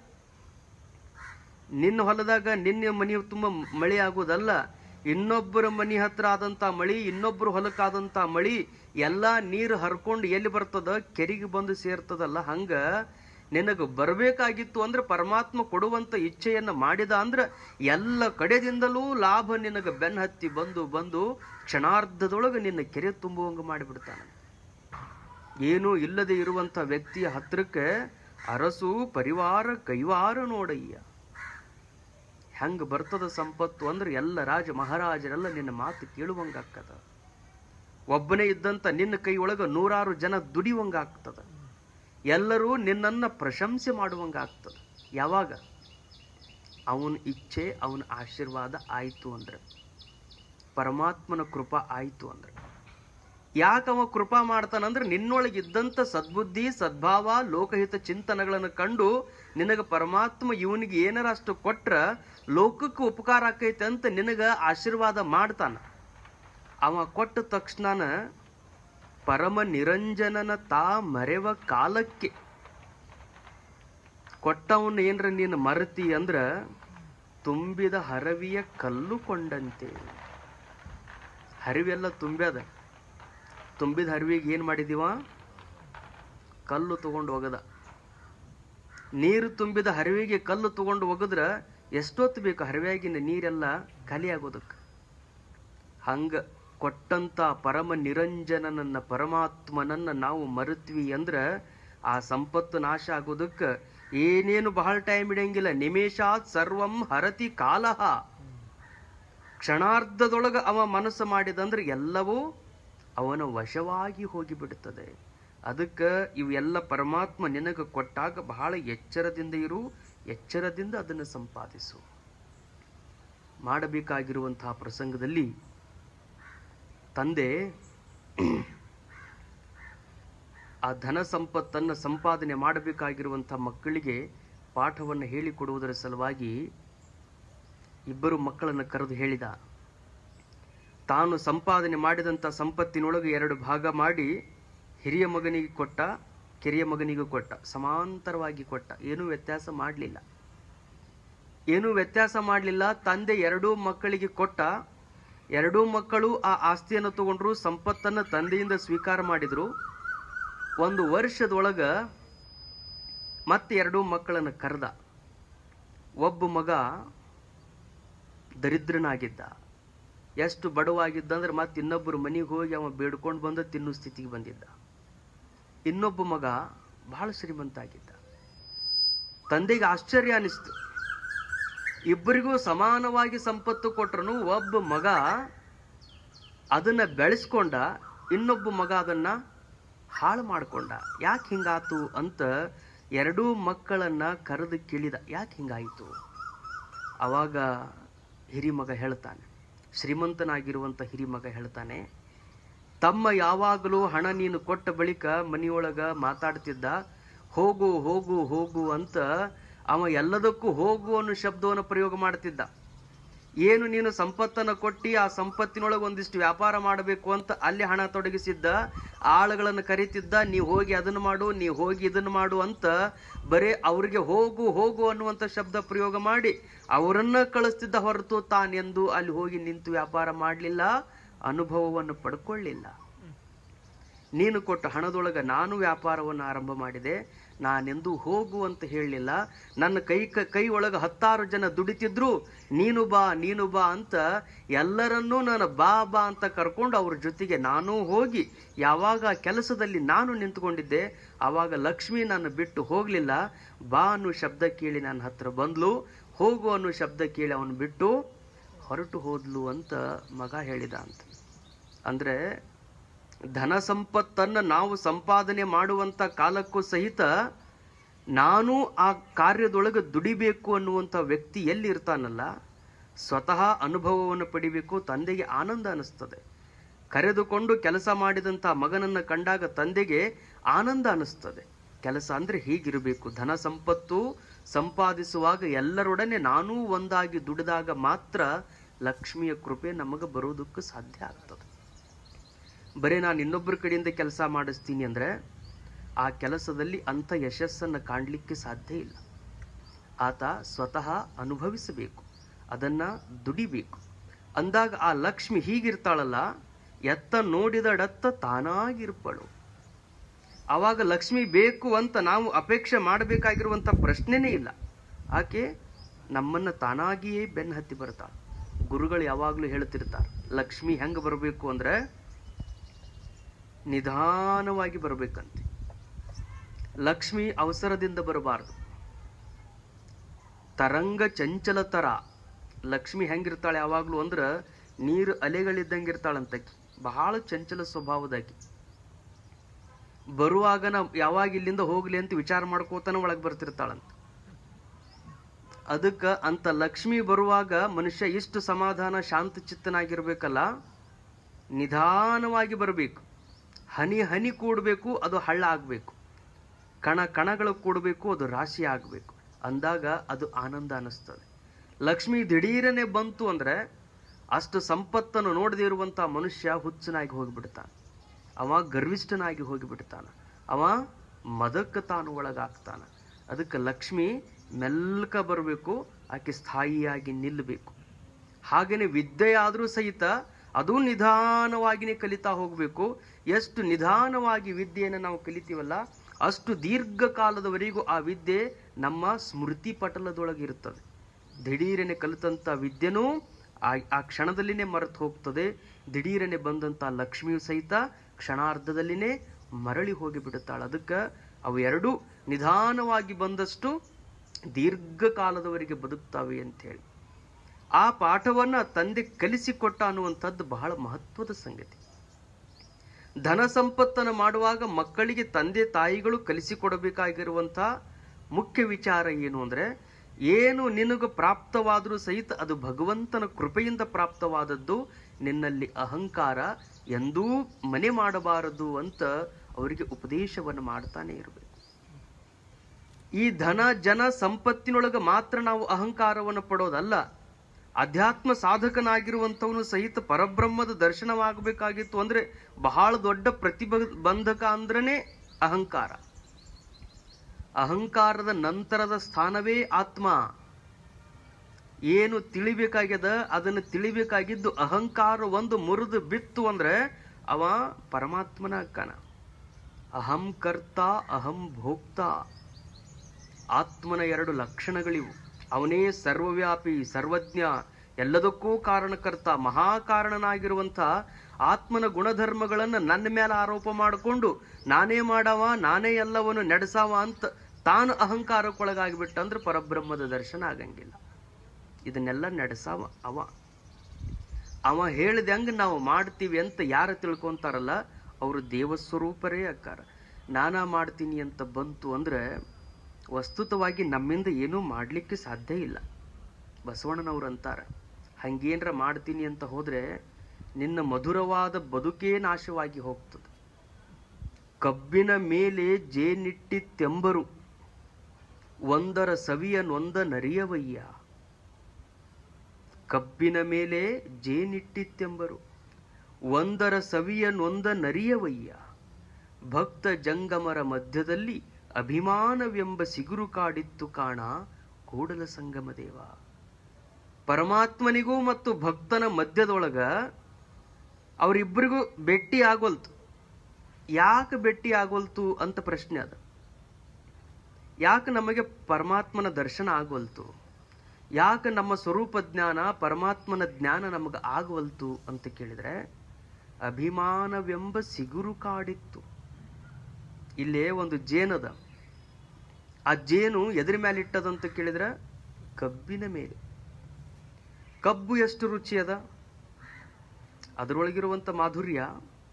A: ನಿನ್ನ ಹೊಲದಾಗ ನಿನ್ನ ಮನಿ ತುಂಬ ಮಳೆ ಆಗೋದಲ್ಲ ಇನ್ನೊಬ್ಬರ ಮನಿ ಹತ್ರ ಆದಂತ ಮಳಿ ಇನ್ನೊಬ್ಬರ ಹೊಲಕ್ಕಾದಂತ ಮಳಿ ಎಲ್ಲಾ ನೀರು ಹರ್ಕೊಂಡು ಎಲ್ಲಿ ಬರ್ತದ ಕೆರೆಗೆ ಬಂದು ಸೇರ್ತದಲ್ಲ ಹಂಗ ನಿನಗೆ ಬರಬೇಕಾಗಿತ್ತು ಅಂದ್ರೆ ಪರಮಾತ್ಮ ಕೊಡುವಂತ ಇಚ್ಛೆಯನ್ನ ಮಾಡಿದ ಅಂದ್ರೆ ಎಲ್ಲ ಕಡೆದಿಂದಲೂ ಲಾಭ ನಿನಗೆ ಬೆನ್ ಹತ್ತಿ ಬಂದು ಬಂದು ಕ್ಷಣಾರ್ಧದೊಳಗೆ ನಿನ್ನ ಕೆರೆ ತುಂಬುವಂಗ ಮಾಡಿಬಿಡ್ತಾನೆ ಏನೂ ಇಲ್ಲದೆ ಇರುವಂತ ವ್ಯಕ್ತಿಯ ಹತ್ರಕ್ಕೆ ಅರಸು ಪರಿವಾರ ಕೈವಾರ ನೋಡಯ್ಯ ಹೆಂಗ ಬರ್ತದ ಸಂಪತ್ತು ಅಂದ್ರೆ ಎಲ್ಲ ರಾಜ ಮಹಾರಾಜರೆಲ್ಲ ನಿನ್ನ ಮಾತು ಕೇಳುವಂಗಾಗ್ತದ ಒಬ್ಬನೇ ಇದ್ದಂತ ನಿನ್ನ ಕೈ ಒಳಗ ನೂರಾರು ಜನ ದುಡಿಯುವಂಗಾಗ್ತದ ಎಲ್ಲರೂ ನಿನ್ನನ್ನ ಪ್ರಶಂಸೆ ಮಾಡುವಂಗಾಗ್ತದ ಯಾವಾಗ ಅವನ ಇಚ್ಛೆ ಅವನ ಆಶೀರ್ವಾದ ಆಯಿತು ಅಂದ್ರೆ ಪರಮಾತ್ಮನ ಕೃಪಾ ಆಯಿತು ಅಂದ್ರೆ ಯಾಕವ ಕೃಪಾ ಮಾಡ್ತಾನಂದ್ರೆ ನಿನ್ನೊಳಗಿದ್ದಂಥ ಸದ್ಬುದ್ಧಿ ಸದ್ಭಾವ ಲೋಕಹಿತ ಚಿಂತನೆಗಳನ್ನು ಕಂಡು ನಿನಗೆ ಪರಮಾತ್ಮ ಇವನಿಗೆ ಏನಾರ ಅಷ್ಟು ಕೊಟ್ರ ಲೋಕಕ್ಕೆ ಉಪಕಾರ ಆಕೈತೆ ಅಂತ ನಿನಗ ಆಶೀರ್ವಾದ ಮಾಡ್ತಾನ ಅವ ಕೊಟ್ಟ ತಕ್ಷಣ ಪರಮ ನಿರಂಜನನ ತಾ ಮರೆವ ಕಾಲಕ್ಕೆ ಕೊಟ್ಟವನ್ನ ಏನ್ರ ನೀನು ಮರತಿ ಅಂದ್ರ ತುಂಬಿದ ಹರವಿಯ ಕಲ್ಲು ಕೊಂಡಂತೆ ಹರಿವೆಲ್ಲ ತುಂಬ್ಯದ ತುಂಬಿದ ಹರಿವಿಗೆ ಏನು ಮಾಡಿದೀವ ಕಲ್ಲು ತಗೊಂಡು ಒಗದ ನೀರು ತುಂಬಿದ ಹರಿವಿಗೆ ಕಲ್ಲು ತಗೊಂಡು ಒಗದ್ರ ಎಷ್ಟೊತ್ತು ಬೇಕು ಹರಿವೆಯಾಗಿನ ನೀರೆಲ್ಲ ಖಾಲಿ ಆಗೋದಕ್ಕೆ ಹಂಗ ಕೊಟ್ಟಂತ ಪರಮ ನಿರಂಜನನನ್ನ ಪರಮಾತ್ಮನನ್ನ ನಾವು ಮರುತ್ವಿ ಅಂದ್ರ ಆ ಸಂಪತ್ತು ನಾಶ ಆಗೋದಕ್ಕೆ ಏನೇನು ಬಹಳ ಟೈಮ್ ಇಡಂಗಿಲ್ಲ ನಿಮೇಶಾತ್ ಸರ್ವಂ ಹರತಿ ಕಾಲಹ ಕ್ಷಣಾರ್ಧದೊಳಗ ಅವ ಮನಸ್ಸು ಮಾಡಿದಂದ್ರೆ ಎಲ್ಲವೂ ಅವನ ವಶವಾಗಿ ಹೋಗಿಬಿಡುತ್ತದೆ ಅದಕ್ಕೆ ಇವೆಲ್ಲ ಪರಮಾತ್ಮ ನಿನಗೆ ಕೊಟ್ಟಾಗ ಬಹಳ ಎಚ್ಚರದಿಂದ ಇರು ಎಚ್ಚರದಿಂದ ಅದನ್ನು ಸಂಪಾದಿಸು ಮಾಡಬೇಕಾಗಿರುವಂತಹ ಪ್ರಸಂಗದಲ್ಲಿ ತಂದೆ ಆ ಧನ ಸಂಪತ್ತನ್ನು ಸಂಪಾದನೆ ಮಾಡಬೇಕಾಗಿರುವಂಥ ಮಕ್ಕಳಿಗೆ ಪಾಠವನ್ನು ಹೇಳಿಕೊಡುವುದರ ಸಲುವಾಗಿ ಇಬ್ಬರು ಮಕ್ಕಳನ್ನು ಕರೆದು ಹೇಳಿದ ತಾನು ಸಂಪಾದನೆ ಮಾಡಿದಂಥ ಸಂಪತ್ತಿನೊಳಗೆ ಎರಡು ಭಾಗ ಮಾಡಿ ಹಿರಿಯ ಮಗನಿಗೆ ಕೊಟ್ಟ ಕಿರಿಯ ಮಗನಿಗೂ ಕೊಟ್ಟ ಸಮಾಂತರವಾಗಿ ಕೊಟ್ಟ ಏನೂ ವ್ಯತ್ಯಾಸ ಮಾಡಲಿಲ್ಲ ಏನೂ ವ್ಯತ್ಯಾಸ ಮಾಡಲಿಲ್ಲ ತಂದೆ ಎರಡೂ ಮಕ್ಕಳಿಗೆ ಕೊಟ್ಟ ಎರಡೂ ಮಕ್ಕಳು ಆ ಆಸ್ತಿಯನ್ನು ತಗೊಂಡ್ರು ಸಂಪತ್ತನ್ನು ತಂದೆಯಿಂದ ಸ್ವೀಕಾರ ಮಾಡಿದ್ರು ಒಂದು ವರ್ಷದೊಳಗ ಮತ್ತೆ ಎರಡೂ ಮಕ್ಕಳನ್ನು ಕರೆದ ಒಬ್ಬ ಮಗ ದರಿದ್ರನಾಗಿದ್ದ ಎಷ್ಟು ಬಡವಾಗಿದ್ದಂದ್ರೆ ಮತ್ತೆ ಇನ್ನೊಬ್ಬರು ಮನೆಗೆ ಹೋಗಿ ಅವ ಬೇಡ್ಕೊಂಡು ಬಂದು ತಿನ್ನೋ ಸ್ಥಿತಿಗೆ ಬಂದಿದ್ದ ಇನ್ನೊಬ್ಬ ಮಗ ಬಹಳ ಶ್ರೀಮಂತ ಆಗಿದ್ದ ತಂದೆಗೆ ಆಶ್ಚರ್ಯ ಅನಿಸ್ತು ಇಬ್ಬರಿಗೂ ಸಮಾನವಾಗಿ ಸಂಪತ್ತು ಕೊಟ್ರು ಒಬ್ಬ ಮಗ ಅದನ್ನ ಬೆಳೆಸ್ಕೊಂಡ ಇನ್ನೊಬ್ಬ ಮಗ ಅದನ್ನ ಹಾಳು ಮಾಡ್ಕೊಂಡ ಯಾಕೆ ಹಿಂಗಾತು ಅಂತ ಎರಡೂ ಮಕ್ಕಳನ್ನ ಕರೆದು ಕೇಳಿದ ಯಾಕೆ ಹಿಂಗಾಯಿತು ಅವಾಗ ಹಿರಿಮಗ ಹೇಳ್ತಾನೆ ಶ್ರೀಮಂತನಾಗಿರುವಂಥ ಹಿರಿಮಗ ಹೇಳ್ತಾನೆ ತಮ್ಮ ಯಾವಾಗಲೂ ಹಣ ನೀನು ಕೊಟ್ಟ ಬಳಿಕ ಮನೆಯೊಳಗ ಮಾತಾಡ್ತಿದ್ದ ಹೋಗು ಹೋಗು ಹೋಗು ಅಂತ ಅವ ಎಲ್ಲದಕ್ಕೂ ಹೋಗು ಅನ್ನೋ ಶಬ್ದವನ್ನು ಪ್ರಯೋಗ ಮಾಡ್ತಿದ್ದ ಏನು ನೀನು ಸಂಪತ್ತನ್ನು ಕೊಟ್ಟಿ ಆ ಸಂಪತ್ತಿನೊಳಗೆ ಒಂದಿಷ್ಟು ವ್ಯಾಪಾರ ಮಾಡಬೇಕು ಅಂತ ಅಲ್ಲಿ ಹಣ ತೊಡಗಿಸಿದ್ದ ಆಳುಗಳನ್ನು ಕರೀತಿದ್ದ ನೀವು ಹೋಗಿ ಅದನ್ನು ಮಾಡು ನೀವು ಹೋಗಿ ಇದನ್ನು ಮಾಡು ಅಂತ ಬರೇ ಅವ್ರಿಗೆ ಹೋಗು ಹೋಗು ಅನ್ನುವಂಥ ಶಬ್ದ ಪ್ರಯೋಗ ಮಾಡಿ ಅವರನ್ನ ಕಳಿಸ್ತಿದ್ದ ಹೊರತು ತಾನೆಂದು ಅಲ್ಲಿ ಹೋಗಿ ನಿಂತು ವ್ಯಾಪಾರ ಮಾಡಲಿಲ್ಲ ಅನುಭವವನ್ನು ಪಡ್ಕೊಳ್ಳಿಲ್ಲ ನೀನು ಕೊಟ್ಟ ಹಣದೊಳಗ ನಾನು ವ್ಯಾಪಾರವನ್ನು ಆರಂಭ ಮಾಡಿದೆ ನಾನೆಂದೂ ಹೋಗು ಅಂತ ಹೇಳಲಿಲ್ಲ ನನ್ನ ಕೈ ಕ ಕೈ ಒಳಗೆ ಹತ್ತಾರು ಜನ ದುಡಿತಿದ್ರು ನೀನು ಬಾ ನೀನು ಬಾ ಅಂತ ಎಲ್ಲರನ್ನೂ ನಾನು ಬಾ ಬಾ ಅಂತ ಕರ್ಕೊಂಡು ಅವ್ರ ಜೊತೆಗೆ ನಾನು ಹೋಗಿ ಯಾವಾಗ ಆ ಕೆಲಸದಲ್ಲಿ ನಾನು ನಿಂತ್ಕೊಂಡಿದ್ದೆ ಆವಾಗ ಲಕ್ಷ್ಮಿ ನನ್ನ ಬಿಟ್ಟು ಹೋಗಲಿಲ್ಲ ಬಾ ಅನ್ನೋ ಶಬ್ದ ಕೇಳಿ ನನ್ನ ಹತ್ರ ಬಂದ್ಲು ಹೋಗು ಅನ್ನೋ ಶಬ್ದ ಕೇಳಿ ಅವನು ಬಿಟ್ಟು ಹೊರಟು ಹೋದ್ಲು ಅಂತ ಮಗ ಹೇಳಿದ ಅಂತ ಅಂದ್ರೆ ಧನ ಸಂಪತ್ತನ್ನು ನಾವು ಸಂಪಾದನೆ ಮಾಡುವಂತ ಕಾಲಕ್ಕೂ ಸಹಿತ ನಾನು ಆ ಕಾರ್ಯದೊಳಗೆ ದುಡಿಬೇಕು ಅನ್ನುವಂಥ ವ್ಯಕ್ತಿ ಎಲ್ಲಿ ಇರ್ತಾನಲ್ಲ ಸ್ವತಃ ಅನುಭವವನ್ನು ಪಡಿಬೇಕು ತಂದೆಗೆ ಆನಂದ ಅನಿಸ್ತದೆ ಕರೆದುಕೊಂಡು ಕೆಲಸ ಮಾಡಿದಂಥ ಮಗನನ್ನು ಕಂಡಾಗ ತಂದೆಗೆ ಆನಂದ ಅನಿಸ್ತದೆ ಕೆಲಸ ಅಂದ್ರೆ ಹೀಗಿರಬೇಕು ಧನ ಸಂಪತ್ತು ಸಂಪಾದಿಸುವಾಗ ಎಲ್ಲರೊಡನೆ ನಾನೂ ಒಂದಾಗಿ ದುಡಿದಾಗ ಮಾತ್ರ ಲಕ್ಷ್ಮಿಯ ಕೃಪೆ ನಮಗೆ ಬರೋದಕ್ಕೆ ಸಾಧ್ಯ ಆಗ್ತದೆ ಬರೀ ನಾನು ಇನ್ನೊಬ್ಬರ ಕಡೆಯಿಂದ ಕೆಲಸ ಮಾಡಿಸ್ತೀನಿ ಅಂದ್ರೆ ಆ ಕೆಲಸದಲ್ಲಿ ಅಂಥ ಯಶಸ್ಸನ್ನು ಕಾಣಲಿಕ್ಕೆ ಸಾಧ್ಯ ಇಲ್ಲ ಆತ ಸ್ವತಃ ಅನುಭವಿಸಬೇಕು ಅದನ್ನ ದುಡಿಬೇಕು ಅಂದಾಗ ಆ ಲಕ್ಷ್ಮಿ ಹೀಗಿರ್ತಾಳಲ್ಲ ಎತ್ತ ನೋಡಿದಡತ್ತ ತಾನಾಗಿರ್ಪಳು ಆವಾಗ ಲಕ್ಷ್ಮಿ ಬೇಕು ಅಂತ ನಾವು ಅಪೇಕ್ಷೆ ಮಾಡಬೇಕಾಗಿರುವಂಥ ಪ್ರಶ್ನೆನೇ ಇಲ್ಲ ಆಕೆ ನಮ್ಮನ್ನ ತಾನಾಗಿಯೇ ಬೆನ್ನು ಹತ್ತಿ ಬರ್ತಾಳೆ ಗುರುಗಳು ಯಾವಾಗಲೂ ಹೇಳ್ತಿರ್ತಾರೆ ಲಕ್ಷ್ಮಿ ಹೆಂಗೆ ಬರಬೇಕು ಅಂದ್ರೆ ನಿಧಾನವಾಗಿ ಬರಬೇಕಂತೆ ಲಕ್ಷ್ಮಿ ಅವಸರದಿಂದ ಬರಬಾರದು ತರಂಗ ಚಂಚಲ ತರ ಲಕ್ಷ್ಮಿ ಹೆಂಗಿರ್ತಾಳೆ ಯಾವಾಗ್ಲೂ ಅಂದ್ರ ನೀರು ಅಲೆಗಳಿದ್ದಂಗೆ ಇರ್ತಾಳಂತಕಿ ಬಹಳ ಚಂಚಲ ಸ್ವಭಾವದಾಕಿ ಬರುವಾಗ ನಾ ಯಾವಾಗ ಇಲ್ಲಿಂದ ಹೋಗ್ಲಿ ಅಂತ ವಿಚಾರ ಮಾಡ್ಕೋತಾನ ಒಳಗೆ ಬರ್ತಿರ್ತಾಳಂತ ಅದಕ್ಕ ಅಂತ ಲಕ್ಷ್ಮಿ ಬರುವಾಗ ಮನುಷ್ಯ ಇಷ್ಟು ಸಮಾಧಾನ ಶಾಂತ ಚಿತ್ತನಾಗಿರ್ಬೇಕಲ್ಲ ನಿಧಾನವಾಗಿ ಬರಬೇಕು ಹನಿ ಹನಿ ಕೂಡಬೇಕು ಅದು ಹಳ್ಳ ಆಗಬೇಕು ಕಣ ಕಣಗಳು ಕೂಡಬೇಕು ಅದು ರಾಶಿ ಆಗಬೇಕು ಅಂದಾಗ ಅದು ಆನಂದ ಅನ್ನಿಸ್ತದೆ ಲಕ್ಷ್ಮಿ ದಿಢೀರನೆ ಬಂತು ಅಂದ್ರೆ ಅಷ್ಟು ಸಂಪತ್ತನ್ನು ನೋಡದೇ ಇರುವಂತ ಮನುಷ್ಯ ಹುಚ್ಚನಾಗಿ ಹೋಗಿಬಿಡ್ತಾನೆ ಅವ ಗರ್ವಿಷ್ಠನಾಗಿ ಹೋಗಿಬಿಡ್ತಾನ ಅವ ಮದಕ್ಕೆ ತಾನು ಒಳಗಾಗ್ತಾನ ಅದಕ್ಕೆ ಲಕ್ಷ್ಮಿ ಮೆಲ್ಕ ಬರಬೇಕು ಆಕೆ ಸ್ಥಾಯಿಯಾಗಿ ನಿಲ್ಲಬೇಕು ಹಾಗೇನೆ ವಿದ್ಯೆ ಆದರೂ ಸಹಿತ ಅದು ನಿಧಾನವಾಗಿನೇ ಕಲಿತಾ ಹೋಗಬೇಕು ಎಷ್ಟು ನಿಧಾನವಾಗಿ ವಿದ್ಯೆಯನ್ನು ನಾವು ಕಲಿತೀವಲ್ಲ ಅಷ್ಟು ದೀರ್ಘಕಾಲದವರೆಗೂ ಆ ವಿದ್ಯೆ ನಮ್ಮ ಸ್ಮೃತಿ ಪಟಲದೊಳಗೆ ಇರುತ್ತದೆ ದಿಢೀರನೆ ಕಲಿತಂತ ವಿದ್ಯೆನೂ ಆ ಆ ಕ್ಷಣದಲ್ಲಿನೇ ಮರೆತು ಹೋಗ್ತದೆ ದಿಢೀರನೆ ಬಂದಂತ ಲಕ್ಷ್ಮಿಯು ಸಹಿತ ಕ್ಷಣಾರ್ಧದಲ್ಲಿನೇ ಮರಳಿ ಹೋಗಿ ಬಿಡುತ್ತಾಳೆ ಅದಕ್ಕೆ ಅವು ಎರಡೂ ನಿಧಾನವಾಗಿ ಬಂದಷ್ಟು ದೀರ್ಘಕಾಲದವರೆಗೆ ಬದುಕ್ತಾವೆ ಅಂತ ಹೇಳಿ ಆ ಪಾಠವನ್ನ ತಂದೆ ಕಲಿಸಿಕೊಟ್ಟ ಅನ್ನುವಂಥದ್ದು ಬಹಳ ಮಹತ್ವದ ಸಂಗತಿ ಧನ ಸಂಪತ್ತನ್ನು ಮಾಡುವಾಗ ಮಕ್ಕಳಿಗೆ ತಂದೆ ತಾಯಿಗಳು ಕಲಿಸಿಕೊಡಬೇಕಾಗಿರುವಂತ ಮುಖ್ಯ ವಿಚಾರ ಏನು ಅಂದ್ರೆ ಏನು ನಿನಗೆ ಪ್ರಾಪ್ತವಾದರೂ ಸಹಿತ ಅದು ಭಗವಂತನ ಕೃಪೆಯಿಂದ ಪ್ರಾಪ್ತವಾದದ್ದು ನಿನ್ನಲ್ಲಿ ಅಹಂಕಾರ ಎಂದೂ ಮನೆ ಮಾಡಬಾರದು ಅಂತ ಅವರಿಗೆ ಉಪದೇಶವನ್ನು ಮಾಡ್ತಾನೆ ಇರಬೇಕು ಈ ಧನ ಜನ ಸಂಪತ್ತಿನೊಳಗೆ ಮಾತ್ರ ನಾವು ಅಹಂಕಾರವನ್ನು ಪಡೋದಲ್ಲ ಅಧ್ಯಾತ್ಮ ಸಾಧಕನಾಗಿರುವಂಥವನು ಸಹಿತ ಪರಬ್ರಹ್ಮದ ದರ್ಶನವಾಗಬೇಕಾಗಿತ್ತು ಅಂದ್ರೆ ಬಹಳ ದೊಡ್ಡ ಪ್ರತಿಬಂಧಕ ಅಂದ್ರನೇ ಅಹಂಕಾರ ಅಹಂಕಾರದ ನಂತರದ ಸ್ಥಾನವೇ ಆತ್ಮ ಏನು ತಿಳಿಬೇಕಾಗ್ಯದ ಅದನ್ನು ತಿಳಿಬೇಕಾಗಿದ್ದು ಅಹಂಕಾರ ಒಂದು ಮುರಿದು ಬಿತ್ತು ಅಂದ್ರೆ ಅವ ಪರಮಾತ್ಮನ ಅಕ್ಕನ ಅಹಂ ಕರ್ತ ಅಹಂ ಭೋಕ್ತ ಆತ್ಮನ ಎರಡು ಲಕ್ಷಣಗಳಿವು ಅವನೇ ಸರ್ವವ್ಯಾಪಿ ಸರ್ವಜ್ಞ ಎಲ್ಲದಕ್ಕೂ ಕಾರಣಕರ್ತ ಮಹಾಕಾರಣನಾಗಿರುವಂಥ ಆತ್ಮನ ಗುಣಧರ್ಮಗಳನ್ನ ನನ್ನ ಮೇಲೆ ಆರೋಪ ಮಾಡಿಕೊಂಡು ನಾನೇ ಮಾಡವ ನಾನೇ ಎಲ್ಲವನ್ನು ನಡೆಸವ ಅಂತ ತಾನು ಅಹಂಕಾರಕ್ಕೊಳಗಾಗಿಬಿಟ್ಟಂದ್ರೆ ಪರಬ್ರಹ್ಮದ ದರ್ಶನ ಆಗಂಗಿಲ್ಲ ಇದನ್ನೆಲ್ಲ ನಡೆಸವ ಅವ ಅವ ಹೇಳಿದಂಗೆ ನಾವು ಮಾಡ್ತೀವಿ ಅಂತ ಯಾರು ತಿಳ್ಕೊಂತಾರಲ್ಲ ಅವರು ದೇವಸ್ವರೂಪರೇ ಅಕ್ಕಾರ ನಾನಾ ಮಾಡ್ತೀನಿ ಅಂತ ಬಂತು ಅಂದ್ರೆ ವಸ್ತುತವಾಗಿ ನಮ್ಮಿಂದ ಏನೂ ಮಾಡಲಿಕ್ಕೆ ಸಾಧ್ಯ ಇಲ್ಲ ಬಸವಣ್ಣನವ್ರು ಅಂತಾರ ಹಂಗೇನ್ರ ಮಾಡ್ತೀನಿ ಅಂತ ಹೋದ್ರೆ ನಿನ್ನ ಮಧುರವಾದ ಬದುಕೇ ನಾಶವಾಗಿ ಹೋಗ್ತದೆ ಕಬ್ಬಿನ ಮೇಲೆ ಜೇನಿಟ್ಟಿತ್ತೆಂಬರು ಒಂದರ ಸವಿಯನೊಂದ ನರಿಯವಯ್ಯ ಕಬ್ಬಿನ ಮೇಲೆ ಜೇನಿಟ್ಟಿತ್ತೆಂಬರು ಒಂದರ ಸವಿಯನೊಂದ ನರಿಯವಯ್ಯ ಭಕ್ತ ಜಂಗಮರ ಮಧ್ಯದಲ್ಲಿ ಅಭಿಮಾನವೆಂಬ ಸಿಗುರು ಕಾಡಿತ್ತು ಕಾಣ ಕೂಡಲ ಸಂಗಮ ದೇವ ಪರಮಾತ್ಮನಿಗೂ ಮತ್ತು ಭಕ್ತನ ಮಧ್ಯದೊಳಗ ಅವರಿಬ್ಬರಿಗೂ ಭೇಟಿ ಆಗೋಲ್ತು ಯಾಕೆ ಭೇಟಿ ಆಗೋಲ್ತು ಅಂತ ಪ್ರಶ್ನೆ ಅದ ಯಾಕೆ ನಮಗೆ ಪರಮಾತ್ಮನ ದರ್ಶನ ಆಗೋಲ್ತು ಯಾಕೆ ನಮ್ಮ ಸ್ವರೂಪ ಜ್ಞಾನ ಪರಮಾತ್ಮನ ಜ್ಞಾನ ನಮಗೆ ಆಗವಲ್ತು ಅಂತ ಕೇಳಿದ್ರೆ ಅಭಿಮಾನವೆಂಬ ಸಿಗುರು ಕಾಡಿತ್ತು ಇಲ್ಲೇ ಒಂದು ಜೇನದ ಆ ಜೇನು ಎದ್ರ ಮೇಲೆ ಇಟ್ಟದಂತ ಕೇಳಿದ್ರೆ ಕಬ್ಬಿನ ಮೇಲೆ ಕಬ್ಬು ಎಷ್ಟು ರುಚಿ ಅದ ಅದರೊಳಗಿರುವಂತ ಮಾಧುರ್ಯ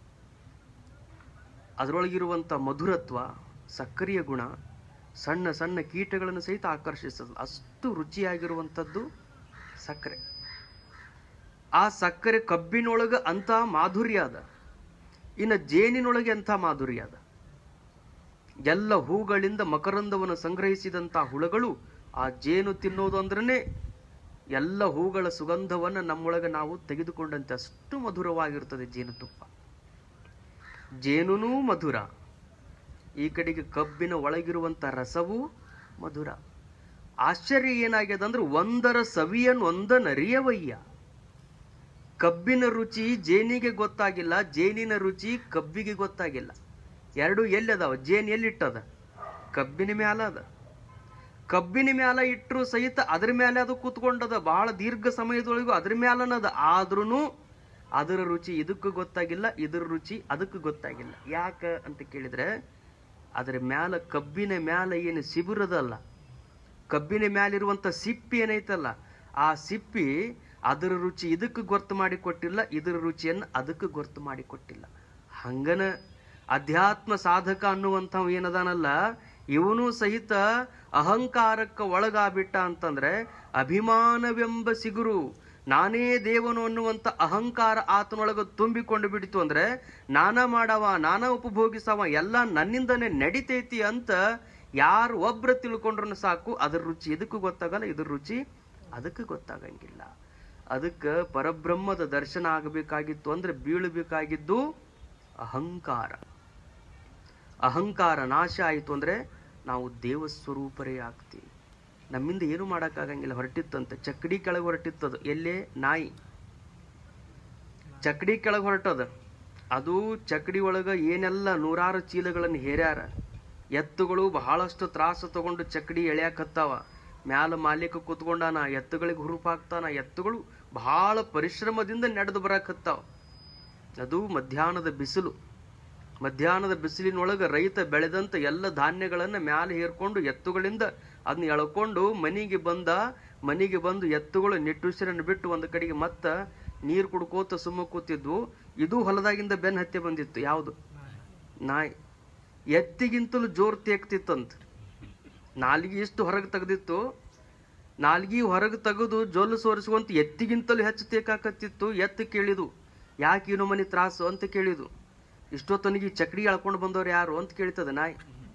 A: ಅದರೊಳಗಿರುವಂತ ಮಧುರತ್ವ ಸಕ್ಕರೆಯ ಗುಣ ಸಣ್ಣ ಸಣ್ಣ ಕೀಟಗಳನ್ನು ಸಹಿತ ಆಕರ್ಷಿಸ್ತದೆ ಅಷ್ಟು ರುಚಿಯಾಗಿರುವಂಥದ್ದು ಸಕ್ಕರೆ ಆ ಸಕ್ಕರೆ ಕಬ್ಬಿನೊಳಗ ಅಂತ ಮಾಧುರ್ಯ ಅದ ಇನ್ನು ಜೇನಿನೊಳಗೆ ಅಂತ ಮಾಧುರ್ಯ ಅದ ಎಲ್ಲ ಹೂಗಳಿಂದ ಮಕರಂದವನ್ನು ಸಂಗ್ರಹಿಸಿದಂತ ಹುಳಗಳು ಆ ಜೇನು ತಿನ್ನೋದು ಅಂದ್ರೇ ಎಲ್ಲ ಹೂಗಳ ಸುಗಂಧವನ್ನು ನಮ್ಮೊಳಗೆ ನಾವು ತೆಗೆದುಕೊಂಡಂತೆ ಅಷ್ಟು ಮಧುರವಾಗಿರ್ತದೆ ಜೇನುತುಪ್ಪ ಜೇನುನೂ ಮಧುರ ಈ ಕಡೆಗೆ ಕಬ್ಬಿನ ಒಳಗಿರುವಂತ ರಸವೂ ಮಧುರ ಆಶ್ಚರ್ಯ ಏನಾಗ್ಯದ ಅಂದ್ರೆ ಒಂದರ ಸವಿಯನ್ ಒಂದ ನರಿಯವಯ್ಯ ಕಬ್ಬಿನ ರುಚಿ ಜೇನಿಗೆ ಗೊತ್ತಾಗಿಲ್ಲ ಜೇನಿನ ರುಚಿ ಕಬ್ಬಿಗೆ ಗೊತ್ತಾಗಿಲ್ಲ ಎರಡು ಎಲ್ಲಿ ಅದಾವ ಜೇನ್ ಎಲ್ಲಿಟ್ಟದ ಕಬ್ಬಿನ ಮ್ಯಾಲ ಅದ ಕಬ್ಬಿನ ಮ್ಯಾಲ ಇಟ್ಟರು ಸಹಿತ ಅದ್ರ ಮೇಲೆ ಅದು ಕೂತ್ಕೊಂಡದ ಬಹಳ ದೀರ್ಘ ಸಮಯದೊಳಗೂ ಅದ್ರ ಮ್ಯಾಲನದ ಆದ್ರೂ ಅದರ ರುಚಿ ಇದಕ್ಕೂ ಗೊತ್ತಾಗಿಲ್ಲ ಇದರ ರುಚಿ ಅದಕ್ಕೂ ಗೊತ್ತಾಗಿಲ್ಲ ಯಾಕ ಅಂತ ಕೇಳಿದ್ರೆ ಅದರ ಮ್ಯಾಲ ಕಬ್ಬಿನ ಮ್ಯಾಲ ಏನು ಸಿಬಿರದಲ್ಲ ಕಬ್ಬಿನ ಮ್ಯಾಲಿರುವಂತ ಸಿಪ್ಪಿ ಏನೈತಲ್ಲ ಆ ಸಿಪ್ಪಿ ಅದರ ರುಚಿ ಇದಕ್ಕೆ ಗೊತ್ತು ಮಾಡಿ ಕೊಟ್ಟಿಲ್ಲ ಇದರ ರುಚಿಯನ್ನು ಅದಕ್ಕೆ ಗೊತ್ತು ಮಾಡಿ ಕೊಟ್ಟಿಲ್ಲ ಹಂಗನ ಅಧ್ಯಾತ್ಮ ಸಾಧಕ ಅನ್ನುವಂಥವ್ ಏನದಾನಲ್ಲ ಇವನು ಸಹಿತ ಅಹಂಕಾರಕ್ಕೆ ಒಳಗಾಗ್ಬಿಟ್ಟ ಅಂತಂದ್ರೆ ಅಭಿಮಾನವೆಂಬ ಸಿಗುರು ನಾನೇ ದೇವನು ಅನ್ನುವಂತ ಅಹಂಕಾರ ಆತನೊಳಗ ತುಂಬಿಕೊಂಡು ಬಿಡಿತು ಅಂದ್ರೆ ನಾನ ಮಾಡವ ನಾನ ಉಪಭೋಗಿಸವ ಎಲ್ಲ ನನ್ನಿಂದನೇ ನಡಿತೈತಿ ಅಂತ ಯಾರು ಒಬ್ರ ತಿಳ್ಕೊಂಡ್ರು ಸಾಕು ಅದ್ರ ರುಚಿ ಇದಕ್ಕೂ ಗೊತ್ತಾಗಲ್ಲ ಇದ್ರ ರುಚಿ ಅದಕ್ಕೆ ಗೊತ್ತಾಗಂಗಿಲ್ಲ ಅದಕ್ಕೆ ಪರಬ್ರಹ್ಮದ ದರ್ಶನ ಆಗಬೇಕಾಗಿತ್ತು ಅಂದ್ರೆ ಬೀಳಬೇಕಾಗಿದ್ದು ಅಹಂಕಾರ ಅಹಂಕಾರ ನಾಶ ಆಯಿತು ಅಂದ್ರೆ ನಾವು ದೇವಸ್ವರೂಪರೇ ಆಗ್ತೀವಿ ನಮ್ಮಿಂದ ಏನು ಮಾಡೋಕ್ಕಾಗಂಗಿಲ್ಲ ಹೊರಟಿತ್ತಂತೆ ಚಕ್ಕಡಿ ಕೆಳಗೆ ಹೊರಟಿತ್ತದು ಎಲ್ಲೇ ನಾಯಿ ಚಕ್ಕಡಿ ಕೆಳಗೆ ಹೊರಟದ ಅದು ಚಕ್ಕಡಿ ಒಳಗ ಏನೆಲ್ಲ ನೂರಾರು ಚೀಲಗಳನ್ನು ಹೇರ್ಯಾರ ಎತ್ತುಗಳು ಬಹಳಷ್ಟು ತ್ರಾಸ ತಗೊಂಡು ಚಕ್ಕಡಿ ಎಳ್ಯಾಕತ್ತಾವ ಮ್ಯಾಲ ಮಾಲೀಕ ಕೂತ್ಕೊಂಡಾನ ಎತ್ತುಗಳಿಗೆ ಹುರುಪು ಹಾಕ್ತಾನ ಎತ್ತುಗಳು ಬಹಳ ಪರಿಶ್ರಮದಿಂದ ನಡೆದು ಬರಾಕತ್ತಾವ ಅದು ಮಧ್ಯಾಹ್ನದ ಬಿಸಿಲು ಮಧ್ಯಾಹ್ನದ ಬಿಸಿಲಿನೊಳಗೆ ರೈತ ಬೆಳೆದಂತ ಎಲ್ಲ ಧಾನ್ಯಗಳನ್ನ ಮ್ಯಾಲೆ ಹೇರ್ಕೊಂಡು ಎತ್ತುಗಳಿಂದ ಅದನ್ನ ಎಳ್ಕೊಂಡು ಮನೆಗೆ ಬಂದ ಮನೆಗೆ ಬಂದು ಎತ್ತುಗಳು ನಿಟ್ಟುಸಿರನ್ನು ಬಿಟ್ಟು ಒಂದು ಕಡೆಗೆ ಮತ್ತ ನೀರು ಕುಡ್ಕೋತ ಸುಮ್ಮ ಕೂತಿದ್ವು ಇದು ಹೊಲದಾಗಿಂದ ಬೆನ್ ಹತ್ಯೆ ಬಂದಿತ್ತು ಯಾವುದು ನಾಯಿ ಎತ್ತಿಗಿಂತಲೂ ಜೋರ್ ತೇಗ್ತಿತ್ತಂತ ನಾಲ್ಗಿ ಇಷ್ಟು ಹೊರಗೆ ತೆಗ್ದಿತ್ತು ನಾಲ್ಗಿ ಹೊರಗೆ ತೆಗೆದು ಜೊಲ್ಲು ಸೋರಿಸುವಂತ ಎತ್ತಿಗಿಂತಲೂ ಹೆಚ್ಚು ತೇಕಾಕತ್ತಿತ್ತು ಎತ್ತು ಕೇಳಿದು ಯಾಕೆ ಇನ್ನೊ ಮನೆ ತ್ರಾಸು ಅಂತ ಕೇಳಿದು ಇಷ್ಟೊತ್ತನಿಗೆ ಚಕ್ಡಿ ಎಳ್ಕೊಂಡು ಬಂದವ್ರು ಯಾರು ಅಂತ ಕೇಳ್ತದ ನಾಯಿ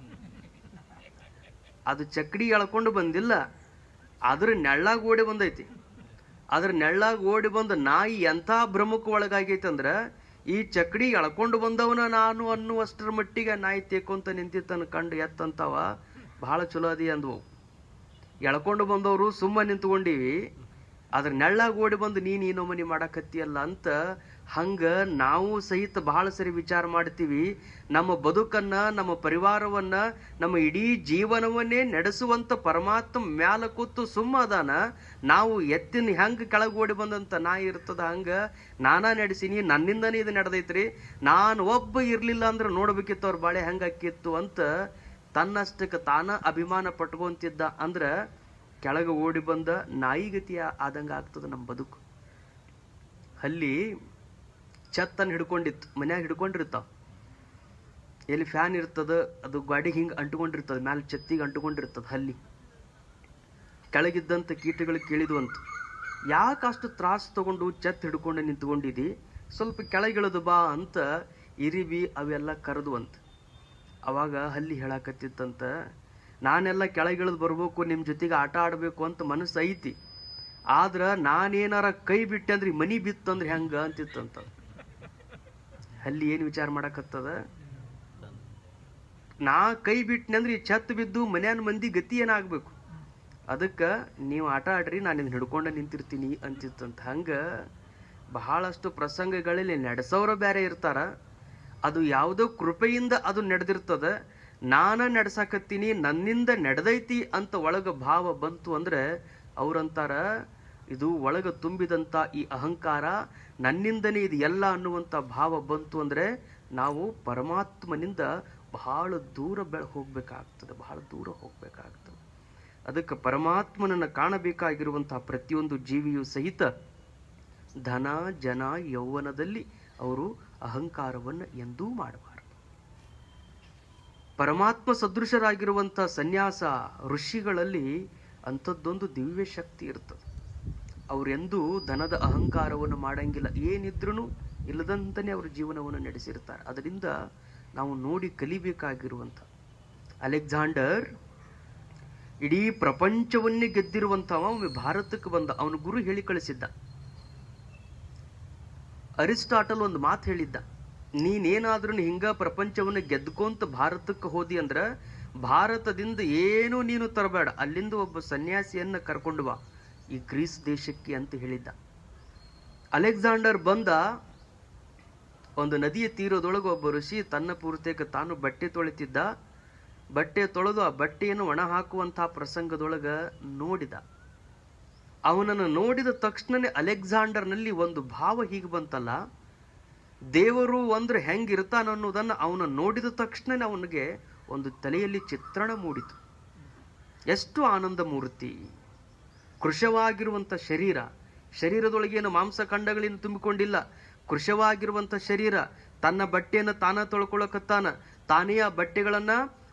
A: ಅದು ಚಕ್ಡಿ ಎಳ್ಕೊಂಡು ಬಂದಿಲ್ಲ ಅದ್ರ ನೆಳ್ಳಾಗ ಓಡಿ ಬಂದೈತಿ ಅದ್ರ ನೆಳ್ಳಾಗ ಓಡಿ ಬಂದ ನಾಯಿ ಎಂಥ ಭ್ರಮಕ್ಕೆ ಒಳಗಾಗೈತೆ ಅಂದ್ರ ಈ ಚಕ್ಡಿ ಎಳ್ಕೊಂಡು ಬಂದವನ ನಾನು ಅನ್ನುವಷ್ಟರ ಮಟ್ಟಿಗೆ ನಾಯಿ ತೇಕೊಂತ ನಿಂತಿತ್ತನ ಕಂಡು ಎತ್ತಂತಾವ ಬಹಳ ಚಲೋ ಅದಿ ಅಂದ್ವು ಎಳ್ಕೊಂಡು ಬಂದವರು ಸುಮ್ಮ ನಿಂತ್ಕೊಂಡಿವಿ ಅದ್ರ ನೆಳ್ಳಾಗ ಓಡಿ ಬಂದು ನೀನ್ ಈ ನಮನಿ ಮಾಡಕತ್ತಿಯಲ್ಲ ಅಂತ ಹಂಗ ನಾವು ಸಹಿತ ಬಹಳ ಸರಿ ವಿಚಾರ ಮಾಡ್ತೀವಿ ನಮ್ಮ ಬದುಕನ್ನ ನಮ್ಮ ಪರಿವಾರವನ್ನ ನಮ್ಮ ಇಡೀ ಜೀವನವನ್ನೇ ನಡೆಸುವಂತ ಪರಮಾತ್ಮ ಮ್ಯಾಲ ಕೂತು ಸುಮ್ಮ ಅದಾನ ನಾವು ಎತ್ತಿನ ಹೆಂಗ್ ಕೆಳಗ್ ಓಡಿ ಬಂದಂತ ನಾಯಿ ಇರ್ತದ ಹಂಗ ನಾನಾ ನಡೆಸಿನಿ ನನ್ನಿಂದನೇ ಇದು ನಡೆದೈತ್ರಿ ನಾನು ಒಬ್ಬ ಇರ್ಲಿಲ್ಲ ಅಂದ್ರೆ ನೋಡ್ಬೇಕಿತ್ತು ಅವ್ರ ಬಾಳೆ ಹೆಂಗ್ ಅಕ್ಕಿತ್ತು ಅಂತ ತನ್ನಷ್ಟಕ್ಕೆ ತಾನ ಅಭಿಮಾನ ಪಟ್ಕೊಂತಿದ್ದ ಅಂದ್ರ ಕೆಳಗೆ ಓಡಿ ಬಂದ ನಾಯಿಗತಿಯ ಆದಂಗ ಆಗ್ತದ ನಮ್ಮ ಬದುಕು ಅಲ್ಲಿ ಛತ್ತನ್ನು ಹಿಡ್ಕೊಂಡಿತ್ತು ಮನ್ಯಾಗ ಹಿಡ್ಕೊಂಡಿರ್ತಾವ ಎಲ್ಲಿ ಫ್ಯಾನ್ ಇರ್ತದ ಅದು ಗಾಡಿಗೆ ಹಿಂಗೆ ಅಂಟ್ಕೊಂಡಿರ್ತದ ಮ್ಯಾಲ ಛತ್ತಿಗೆ ಅಂಟ್ಕೊಂಡಿರ್ತದ ಹಲ್ಲಿ ಕೆಳಗಿದ್ದಂತ ಕೀಟಗಳು ಕೇಳಿದ್ವಂತ ಯಾಕೆ ಅಷ್ಟು ತ್ರಾಸ ತಗೊಂಡು ಛತ್ ಹಿಡ್ಕೊಂಡು ನಿಂತ್ಕೊಂಡಿದಿ ಸ್ವಲ್ಪ ಕೆಳಗಿಳದು ಬಾ ಅಂತ ಇರಿಬಿ ಅವೆಲ್ಲ ಕರೆದುವಂತ ಅವಾಗ ಹಲ್ಲಿ ಹೇಳಾಕತ್ತಿತ್ತಂತ ನಾನೆಲ್ಲ ಕೆಳಗಿಳಿದು ಬರ್ಬೇಕು ನಿಮ್ಮ ಜೊತೆಗೆ ಆಟ ಆಡಬೇಕು ಅಂತ ಮನಸ್ಸು ಐತಿ ಆದ್ರ ನಾನೇನಾರ ಕೈ ಬಿಟ್ಟೆ ಅಂದ್ರೆ ಈ ಮನಿ ಬಿತ್ತಂದ್ರೆ ಹೆಂಗ ಅಂತಿತ್ತಂತ ಅಲ್ಲಿ ಏನ್ ವಿಚಾರ ಮಾಡಕತ್ತದ ನಾ ಕೈ ಬಿಟ್ಟನೆ ಅಂದ್ರೆ ಈ ಛತ್ ಬಿದ್ದು ಮನ್ಯಾನ ಮಂದಿ ಗತಿ ಏನಾಗ್ಬೇಕು ಅದಕ್ಕ ನೀವು ಆಟ ಆಡ್ರಿ ನಾನು ಇದನ್ನ ಹಿಡ್ಕೊಂಡ ನಿಂತಿರ್ತೀನಿ ಅಂತಿತ್ತಂತ ಹಂಗ ಬಹಳಷ್ಟು ಪ್ರಸಂಗಗಳಲ್ಲಿ ನಡೆಸೋರ ಬೇರೆ ಇರ್ತಾರ ಅದು ಯಾವುದೋ ಕೃಪೆಯಿಂದ ಅದು ನಡೆದಿರ್ತದ ನಾನ ನಡ್ಸಾಕತ್ತೀನಿ ನನ್ನಿಂದ ನಡೆದೈತಿ ಅಂತ ಒಳಗ ಭಾವ ಬಂತು ಅಂದ್ರೆ ಅವ್ರಂತಾರ ಇದು ಒಳಗ ತುಂಬಿದಂತ ಈ ಅಹಂಕಾರ ನನ್ನಿಂದನೇ ಇದು ಎಲ್ಲ ಅನ್ನುವಂತ ಭಾವ ಬಂತು ಅಂದ್ರೆ ನಾವು ಪರಮಾತ್ಮನಿಂದ ಬಹಳ ದೂರ ಬೆಳ ಹೋಗ್ಬೇಕಾಗ್ತದೆ ಬಹಳ ದೂರ ಹೋಗ್ಬೇಕಾಗ್ತದೆ ಅದಕ್ಕೆ ಪರಮಾತ್ಮನನ್ನ ಕಾಣಬೇಕಾಗಿರುವಂತಹ ಪ್ರತಿಯೊಂದು ಜೀವಿಯು ಸಹಿತ ಧನ ಜನ ಯೌವನದಲ್ಲಿ ಅವರು ಅಹಂಕಾರವನ್ನು ಎಂದೂ ಮಾಡಬಾರದು ಪರಮಾತ್ಮ ಸದೃಶರಾಗಿರುವಂಥ ಸನ್ಯಾಸ ಋಷಿಗಳಲ್ಲಿ ಅಂಥದ್ದೊಂದು ದಿವ್ಯ ಶಕ್ತಿ ಇರ್ತದೆ ಅವರೆಂದೂ ಧನದ ಅಹಂಕಾರವನ್ನು ಮಾಡಂಗಿಲ್ಲ ಏನಿದ್ರೂ ಇಲ್ಲದಂತನೇ ಅವ್ರ ಜೀವನವನ್ನು ನಡೆಸಿರ್ತಾರೆ ಅದರಿಂದ ನಾವು ನೋಡಿ ಕಲಿಬೇಕಾಗಿರುವಂಥ ಅಲೆಕ್ಸಾಂಡರ್ ಇಡೀ ಪ್ರಪಂಚವನ್ನೇ ಗೆದ್ದಿರುವಂಥವ ಒಮ್ಮೆ ಭಾರತಕ್ಕೆ ಬಂದ ಅವನ ಗುರು ಹೇಳಿ ಕಳಿಸಿದ್ದ ಅರಿಸ್ಟಾಟಲ್ ಒಂದು ಮಾತು ಹೇಳಿದ್ದ ನೀನೇನಾದ್ರೂ ಹಿಂಗ ಪ್ರಪಂಚವನ್ನು ಗೆದ್ಕೊಂತ ಭಾರತಕ್ಕೆ ಹೋದಿ ಅಂದ್ರ ಭಾರತದಿಂದ ಏನು ನೀನು ತರಬೇಡ ಅಲ್ಲಿಂದ ಒಬ್ಬ ಸನ್ಯಾಸಿಯನ್ನ ಕರ್ಕೊಂಡು ಬಾ ಈ ಗ್ರೀಸ್ ದೇಶಕ್ಕೆ ಅಂತ ಹೇಳಿದ್ದ ಅಲೆಕ್ಸಾಂಡರ್ ಬಂದ ಒಂದು ನದಿಯ ತೀರದೊಳಗೆ ಒಬ್ಬ ಋಷಿ ತನ್ನ ಪೂರ್ತಿಗೆ ತಾನು ಬಟ್ಟೆ ತೊಳಿತಿದ್ದ ಬಟ್ಟೆ ತೊಳೆದು ಆ ಬಟ್ಟೆಯನ್ನು ಒಣ ಹಾಕುವಂತಹ ಪ್ರಸಂಗದೊಳಗ ನೋಡಿದ ಅವನನ್ನು ನೋಡಿದ ತಕ್ಷಣನೇ ಅಲೆಕ್ಸಾಂಡರ್ನಲ್ಲಿ ಒಂದು ಭಾವ ಹೀಗೆ ಬಂತಲ್ಲ ದೇವರು ಅಂದ್ರೆ ಹೆಂಗಿರ್ತಾನ ಅನ್ನೋದನ್ನ ಅವನು ನೋಡಿದ ತಕ್ಷಣನೇ ಅವನಿಗೆ ಒಂದು ತಲೆಯಲ್ಲಿ ಚಿತ್ರಣ ಮೂಡಿತು ಎಷ್ಟು ಆನಂದ ಮೂರ್ತಿ ಕೃಶವಾಗಿರುವಂತ ಶರೀರ ಶರೀರದೊಳಗೇನು ಮಾಂಸಖಂಡಗಳೇನು ತುಂಬಿಕೊಂಡಿಲ್ಲ ಕೃಶವಾಗಿರುವಂತ ಶರೀರ ತನ್ನ ಬಟ್ಟೆಯನ್ನು ತಾನ ತೊಳ್ಕೊಳಕತ್ತಾನ ತಾನೇ ಆ ಬಟ್ಟೆಗಳನ್ನ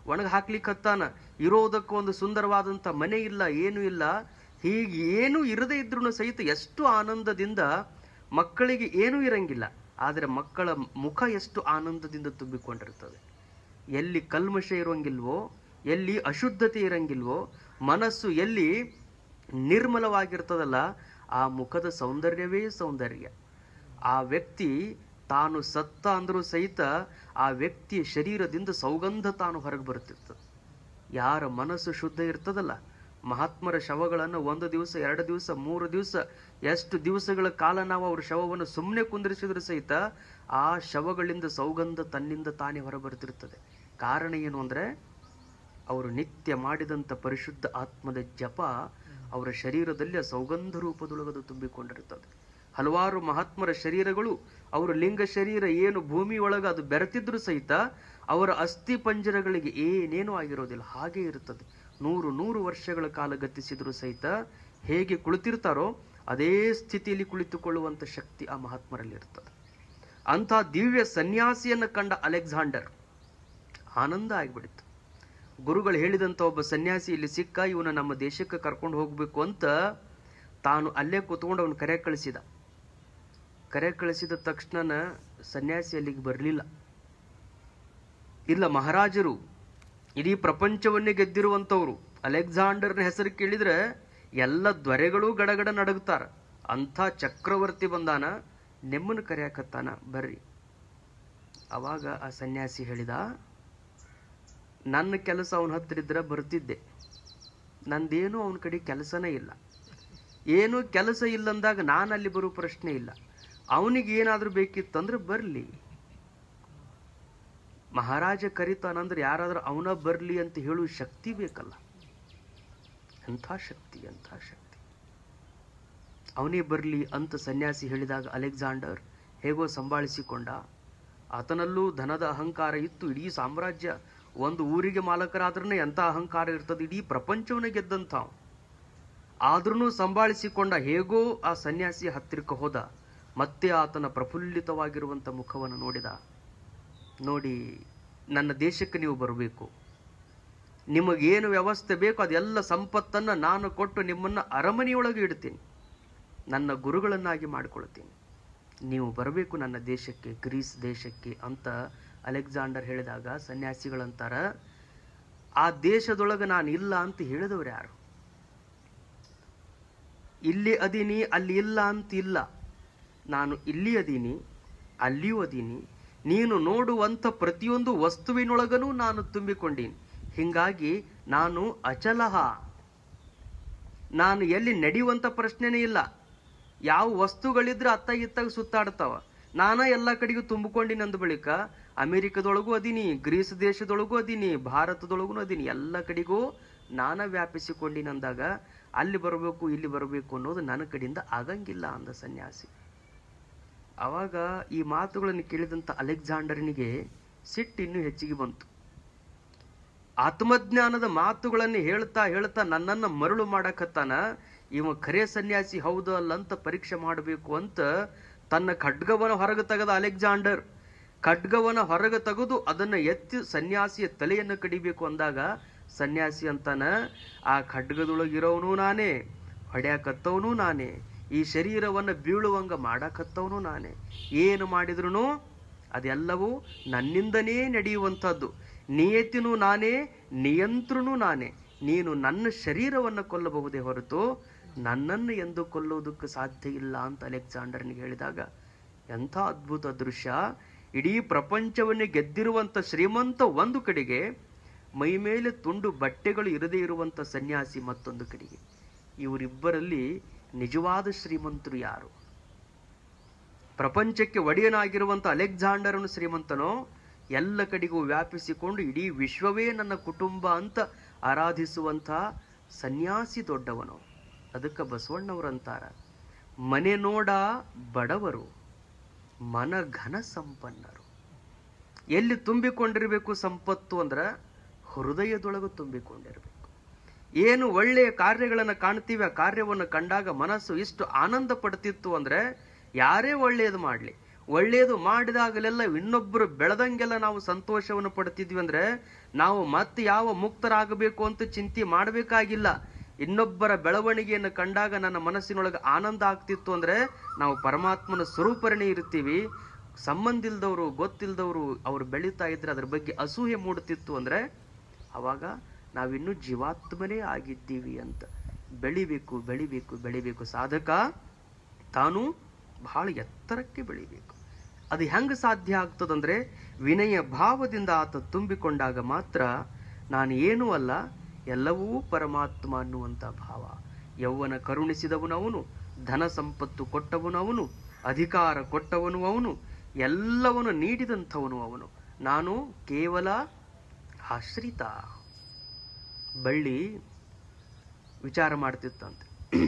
A: ಒಣಗ ಹಾಕ್ಲಿಕ್ಕೆ ಹತ್ತಾನ ಇರೋದಕ್ಕೆ ಒಂದು ಸುಂದರವಾದಂತ ಮನೆ ಇಲ್ಲ ಏನು ಇಲ್ಲ ಹೀಗೆ ಏನು ಇರದೇ ಇದ್ರೂ ಸಹಿತ ಎಷ್ಟು ಆನಂದದಿಂದ ಮಕ್ಕಳಿಗೆ ಏನೂ ಇರಂಗಿಲ್ಲ ಆದರೆ ಮಕ್ಕಳ ಮುಖ ಎಷ್ಟು ಆನಂದದಿಂದ ತುಂಬಿಕೊಂಡಿರ್ತದೆ ಎಲ್ಲಿ ಕಲ್ಮಶ ಇರೋಂಗಿಲ್ವೋ ಎಲ್ಲಿ ಅಶುದ್ಧತೆ ಇರಂಗಿಲ್ವೋ ಮನಸ್ಸು ಎಲ್ಲಿ ನಿರ್ಮಲವಾಗಿರ್ತದಲ್ಲ ಆ ಮುಖದ ಸೌಂದರ್ಯವೇ ಸೌಂದರ್ಯ ಆ ವ್ಯಕ್ತಿ ತಾನು ಸತ್ತ ಅಂದರೂ ಸಹಿತ ಆ ವ್ಯಕ್ತಿಯ ಶರೀರದಿಂದ ಸೌಗಂಧ ತಾನು ಹೊರಗೆ ಬರುತ್ತಿರ್ತದೆ ಯಾರ ಮನಸ್ಸು ಶುದ್ಧ ಇರ್ತದಲ್ಲ ಮಹಾತ್ಮರ ಶವಗಳನ್ನು ಒಂದು ದಿವಸ ಎರಡು ದಿವಸ ಮೂರು ದಿವಸ ಎಷ್ಟು ದಿವಸಗಳ ಕಾಲ ನಾವು ಅವ್ರ ಶವವನ್ನು ಸುಮ್ಮನೆ ಕುಂದಿರಿಸಿದ್ರು ಸಹಿತ ಆ ಶವಗಳಿಂದ ಸೌಗಂಧ ತನ್ನಿಂದ ತಾನೇ ಹೊರಬರ್ತಿರ್ತದೆ ಕಾರಣ ಏನು ಅಂದ್ರೆ ಅವರು ನಿತ್ಯ ಮಾಡಿದಂಥ ಪರಿಶುದ್ಧ ಆತ್ಮದ ಜಪ ಅವರ ಶರೀರದಲ್ಲಿ ಆ ಸೌಗಂಧ ರೂಪದೊಳಗದು ತುಂಬಿಕೊಂಡಿರುತ್ತದೆ ಹಲವಾರು ಮಹಾತ್ಮರ ಶರೀರಗಳು ಅವರ ಲಿಂಗ ಶರೀರ ಏನು ಭೂಮಿ ಒಳಗೆ ಅದು ಬೆರೆತಿದ್ರು ಸಹಿತ ಅವರ ಅಸ್ಥಿ ಪಂಜರಗಳಿಗೆ ಏನೇನೂ ಆಗಿರೋದಿಲ್ಲ ಹಾಗೆ ಇರುತ್ತದೆ ನೂರು ನೂರು ವರ್ಷಗಳ ಕಾಲ ಗತಿಸಿದ್ರು ಸಹಿತ ಹೇಗೆ ಕುಳಿತಿರ್ತಾರೋ ಅದೇ ಸ್ಥಿತಿಯಲ್ಲಿ ಕುಳಿತುಕೊಳ್ಳುವಂತ ಶಕ್ತಿ ಆ ಮಹಾತ್ಮರಲ್ಲಿ ಇರ್ತದೆ ಅಂಥ ದಿವ್ಯ ಸನ್ಯಾಸಿಯನ್ನು ಕಂಡ ಅಲೆಕ್ಸಾಂಡರ್ ಆನಂದ ಆಗಿಬಿಡಿತು ಗುರುಗಳು ಹೇಳಿದಂಥ ಒಬ್ಬ ಸನ್ಯಾಸಿ ಇಲ್ಲಿ ಸಿಕ್ಕ ಇವನ ನಮ್ಮ ದೇಶಕ್ಕೆ ಕರ್ಕೊಂಡು ಹೋಗ್ಬೇಕು ಅಂತ ತಾನು ಅಲ್ಲೇ ಕೂತ್ಕೊಂಡು ಅವನು ಕರೆ ಕಳಿಸಿದ ಕರೆ ಕಳಿಸಿದ ತಕ್ಷಣ ಸನ್ಯಾಸಿ ಅಲ್ಲಿಗೆ ಬರಲಿಲ್ಲ ಇಲ್ಲ ಮಹಾರಾಜರು ಇಡೀ ಪ್ರಪಂಚವನ್ನೇ ಗೆದ್ದಿರುವಂಥವ್ರು ಅಲೆಕ್ಸಾಂಡರ್ನ ಹೆಸರು ಕೇಳಿದ್ರೆ ಎಲ್ಲ ದೊರೆಗಳು ಗಡಗಡ ನಡಗ್ತಾರ ಅಂಥ ಚಕ್ರವರ್ತಿ ಬಂದಾನ ನೆಮ್ಮನ ಕರೆಯಾಕತ್ತಾನ ಬರ್ರಿ ಅವಾಗ ಆ ಸನ್ಯಾಸಿ ಹೇಳಿದ ನನ್ನ ಕೆಲಸ ಅವನ ಹತ್ರ ಇದ್ರೆ ಬರ್ತಿದ್ದೆ ನಂದೇನು ಅವನ ಕಡೆ ಕೆಲಸನೇ ಇಲ್ಲ ಏನು ಕೆಲಸ ಇಲ್ಲಂದಾಗ ನಾನು ಅಲ್ಲಿ ಬರೋ ಪ್ರಶ್ನೆ ಇಲ್ಲ ಅವನಿಗೆ ಏನಾದ್ರೂ ಬೇಕಿತ್ತಂದ್ರೆ ಬರಲಿ ಮಹಾರಾಜ ಕರಿತಾನಂದ್ರೆ ಯಾರಾದ್ರೂ ಅವನ ಬರಲಿ ಅಂತ ಹೇಳುವ ಶಕ್ತಿ ಬೇಕಲ್ಲ ಎಂಥ ಶಕ್ತಿ ಎಂಥ ಶಕ್ತಿ ಅವನೇ ಬರಲಿ ಅಂತ ಸನ್ಯಾಸಿ ಹೇಳಿದಾಗ ಅಲೆಕ್ಸಾಂಡರ್ ಹೇಗೋ ಸಂಭಾಳಿಸಿಕೊಂಡ ಆತನಲ್ಲೂ ಧನದ ಅಹಂಕಾರ ಇತ್ತು ಇಡೀ ಸಾಮ್ರಾಜ್ಯ ಒಂದು ಊರಿಗೆ ಮಾಲಕರಾದ್ರೇ ಎಂಥ ಅಹಂಕಾರ ಇರ್ತದೆ ಇಡೀ ಪ್ರಪಂಚವನ್ನ ಗೆದ್ದಂಥ ಆದ್ರೂ ಸಂಭಾಳಿಸಿಕೊಂಡ ಹೇಗೋ ಆ ಸನ್ಯಾಸಿ ಹತ್ತಿರಕ್ಕೆ ಹೋದ ಮತ್ತೆ ಆತನ ಪ್ರಫುಲ್ಲಿತವಾಗಿರುವಂಥ ಮುಖವನ್ನು ನೋಡಿದ ನೋಡಿ ನನ್ನ ದೇಶಕ್ಕೆ ನೀವು ಬರಬೇಕು ನಿಮಗೇನು ವ್ಯವಸ್ಥೆ ಬೇಕು ಅದೆಲ್ಲ ಸಂಪತ್ತನ್ನು ನಾನು ಕೊಟ್ಟು ನಿಮ್ಮನ್ನು ಅರಮನೆಯೊಳಗೆ ಇಡ್ತೀನಿ ನನ್ನ ಗುರುಗಳನ್ನಾಗಿ ಮಾಡಿಕೊಳ್ತೀನಿ ನೀವು ಬರಬೇಕು ನನ್ನ ದೇಶಕ್ಕೆ ಗ್ರೀಸ್ ದೇಶಕ್ಕೆ ಅಂತ ಅಲೆಕ್ಸಾಂಡರ್ ಹೇಳಿದಾಗ ಸನ್ಯಾಸಿಗಳಂತಾರ ಆ ದೇಶದೊಳಗೆ ನಾನು ಇಲ್ಲ ಅಂತ ಹೇಳಿದವ್ರು ಯಾರು ಇಲ್ಲಿ ಅದೀನಿ ಅಲ್ಲಿ ಇಲ್ಲ ಅಂತ ಇಲ್ಲ ನಾನು ಇಲ್ಲಿ ಅದೀನಿ ಅಲ್ಲಿಯೂ ಅದೀನಿ ನೀನು ನೋಡುವಂಥ ಪ್ರತಿಯೊಂದು ವಸ್ತುವಿನೊಳಗನೂ ನಾನು ತುಂಬಿಕೊಂಡೀನಿ ಹಿಂಗಾಗಿ ನಾನು ಅಚಲಹ ನಾನು ಎಲ್ಲಿ ನಡೆಯುವಂಥ ಪ್ರಶ್ನೆನೇ ಇಲ್ಲ ಯಾವ ವಸ್ತುಗಳಿದ್ರೆ ಅತ್ತ ಇತ್ತಾಗ ಸುತ್ತಾಡ್ತಾವ ನಾನ ಎಲ್ಲ ಕಡೆಗೂ ತುಂಬಿಕೊಂಡಿನಿ ಅಂದ ಬಳಿಕ ಅಮೆರಿಕದೊಳಗೂ ಅದೀನಿ ಗ್ರೀಸ್ ದೇಶದೊಳಗೂ ಅದೀನಿ ಭಾರತದೊಳಗೂ ಅದೀನಿ ಎಲ್ಲ ಕಡೆಗೂ ನಾನ ವ್ಯಾಪಿಸಿಕೊಂಡಿನಿ ಅಂದಾಗ ಅಲ್ಲಿ ಬರಬೇಕು ಇಲ್ಲಿ ಬರಬೇಕು ಅನ್ನೋದು ನನ್ನ ಕಡೆಯಿಂದ ಆಗಂಗಿಲ್ಲ ಅಂದ ಸನ್ಯಾಸಿ ಅವಾಗ ಈ ಮಾತುಗಳನ್ನು ಕೇಳಿದಂಥ ಅಲೆಕ್ಸಾಂಡರ್ನಿಗೆ ಸಿಟ್ಟು ಇನ್ನೂ ಹೆಚ್ಚಿಗೆ ಬಂತು ಆತ್ಮಜ್ಞಾನದ ಮಾತುಗಳನ್ನು ಹೇಳ್ತಾ ಹೇಳ್ತಾ ನನ್ನನ್ನ ಮರಳು ಮಾಡಕತ್ತಾನ ಇವ ಖರೆ ಸನ್ಯಾಸಿ ಹೌದು ಅಲ್ಲ ಅಂತ ಪರೀಕ್ಷೆ ಮಾಡಬೇಕು ಅಂತ ತನ್ನ ಖಡ್ಗವನ ಹೊರಗೆ ತೆಗೆದ ಅಲೆಕ್ಸಾಂಡರ್ ಖಡ್ಗವನ ಹೊರಗೆ ತೆಗೆದು ಅದನ್ನ ಎತ್ತಿ ಸನ್ಯಾಸಿಯ ತಲೆಯನ್ನು ಕಡಿಬೇಕು ಅಂದಾಗ ಸನ್ಯಾಸಿ ಅಂತಾನ ಆ ಖಡ್ಗದೊಳಗಿರೋವನು ನಾನೇ ಹೊಡ್ಯಾಕತ್ತವನು ನಾನೇ ಈ ಶರೀರವನ್ನು ಬೀಳುವಂಗ ಮಾಡಾಕತ್ತವನು ನಾನೇ ಏನು ಮಾಡಿದ್ರು ಅದೆಲ್ಲವೂ ನನ್ನಿಂದನೇ ನಡೆಯುವಂಥದ್ದು ನಿಯತಿನೂ ನಾನೇ ನಿಯಂತ್ರನೂ ನಾನೇ ನೀನು ನನ್ನ ಶರೀರವನ್ನು ಕೊಲ್ಲಬಹುದೇ ಹೊರತು ನನ್ನನ್ನು ಎಂದು ಕೊಲ್ಲುವುದಕ್ಕೆ ಸಾಧ್ಯ ಇಲ್ಲ ಅಂತ ಅಲೆಕ್ಸಾಂಡರ್ನಿಗೆ ಹೇಳಿದಾಗ ಎಂಥ ಅದ್ಭುತ ದೃಶ್ಯ ಇಡೀ ಪ್ರಪಂಚವನ್ನೇ ಗೆದ್ದಿರುವಂಥ ಶ್ರೀಮಂತ ಒಂದು ಕಡೆಗೆ ಮೈ ಮೇಲೆ ತುಂಡು ಬಟ್ಟೆಗಳು ಇರದೇ ಇರುವಂಥ ಸನ್ಯಾಸಿ ಮತ್ತೊಂದು ಕಡೆಗೆ ಇವರಿಬ್ಬರಲ್ಲಿ ನಿಜವಾದ ಶ್ರೀಮಂತರು ಯಾರು ಪ್ರಪಂಚಕ್ಕೆ ಒಡೆಯನಾಗಿರುವಂಥ ಅಲೆಕ್ಸಾಂಡರನು ಶ್ರೀಮಂತನೋ ಎಲ್ಲ ಕಡೆಗೂ ವ್ಯಾಪಿಸಿಕೊಂಡು ಇಡೀ ವಿಶ್ವವೇ ನನ್ನ ಕುಟುಂಬ ಅಂತ ಆರಾಧಿಸುವಂಥ ಸನ್ಯಾಸಿ ದೊಡ್ಡವನು ಅದಕ್ಕೆ ಬಸವಣ್ಣವರಂತಾರ ಮನೆ ನೋಡ ಬಡವರು ಮನ ಘನ ಸಂಪನ್ನರು ಎಲ್ಲಿ ತುಂಬಿಕೊಂಡಿರಬೇಕು ಸಂಪತ್ತು ಅಂದ್ರೆ ಹೃದಯದೊಳಗೆ ತುಂಬಿಕೊಂಡಿರಬೇಕು ಏನು ಒಳ್ಳೆಯ ಕಾರ್ಯಗಳನ್ನು ಕಾಣ್ತೀವಿ ಆ ಕಾರ್ಯವನ್ನು ಕಂಡಾಗ ಮನಸ್ಸು ಇಷ್ಟು ಆನಂದ ಪಡ್ತಿತ್ತು ಅಂದ್ರೆ ಯಾರೇ ಒಳ್ಳೆಯದು ಮಾಡಲಿ ಒಳ್ಳೆಯದು ಮಾಡಿದಾಗಲೆಲ್ಲ ಇನ್ನೊಬ್ಬರು ಬೆಳೆದಂಗೆಲ್ಲ ನಾವು ಸಂತೋಷವನ್ನು ಪಡ್ತಿದ್ವಿ ಅಂದ್ರೆ ನಾವು ಮತ್ತೆ ಯಾವ ಮುಕ್ತರಾಗಬೇಕು ಅಂತ ಚಿಂತೆ ಮಾಡಬೇಕಾಗಿಲ್ಲ ಇನ್ನೊಬ್ಬರ ಬೆಳವಣಿಗೆಯನ್ನು ಕಂಡಾಗ ನನ್ನ ಮನಸ್ಸಿನೊಳಗೆ ಆನಂದ ಆಗ್ತಿತ್ತು ಅಂದ್ರೆ ನಾವು ಪರಮಾತ್ಮನ ಸ್ವರೂಪರಣೆ ಇರ್ತೀವಿ ಸಂಬಂಧಿಲ್ದವರು ಗೊತ್ತಿಲ್ದವರು ಅವ್ರು ಬೆಳೀತಾ ಇದ್ರೆ ಅದ್ರ ಬಗ್ಗೆ ಅಸೂಯೆ ಮೂಡುತ್ತಿತ್ತು ಅಂದ್ರೆ ಅವಾಗ ನಾವಿನ್ನೂ ಜೀವಾತ್ಮನೇ ಆಗಿದ್ದೀವಿ ಅಂತ ಬೆಳಿಬೇಕು ಬೆಳಿಬೇಕು ಬೆಳಿಬೇಕು ಸಾಧಕ ತಾನು ಬಹಳ ಎತ್ತರಕ್ಕೆ ಬೆಳಿಬೇಕು ಅದು ಹೆಂಗೆ ಸಾಧ್ಯ ಆಗ್ತದಂದ್ರೆ ವಿನಯ ಭಾವದಿಂದ ಆತ ತುಂಬಿಕೊಂಡಾಗ ಮಾತ್ರ ನಾನು ಏನೂ ಅಲ್ಲ ಎಲ್ಲವೂ ಪರಮಾತ್ಮ ಅನ್ನುವಂಥ ಭಾವ ಯೌವನ ಕರುಣಿಸಿದವನು ಅವನು ಧನ ಸಂಪತ್ತು ಕೊಟ್ಟವನು ಅವನು ಅಧಿಕಾರ ಕೊಟ್ಟವನು ಅವನು ಎಲ್ಲವನ್ನು ನೀಡಿದಂಥವನು ಅವನು ನಾನು ಕೇವಲ ಆಶ್ರಿತ ಬಳ್ಳಿ ವಿಚಾರ ಮಾಡ್ತಿತ್ತಂತೆ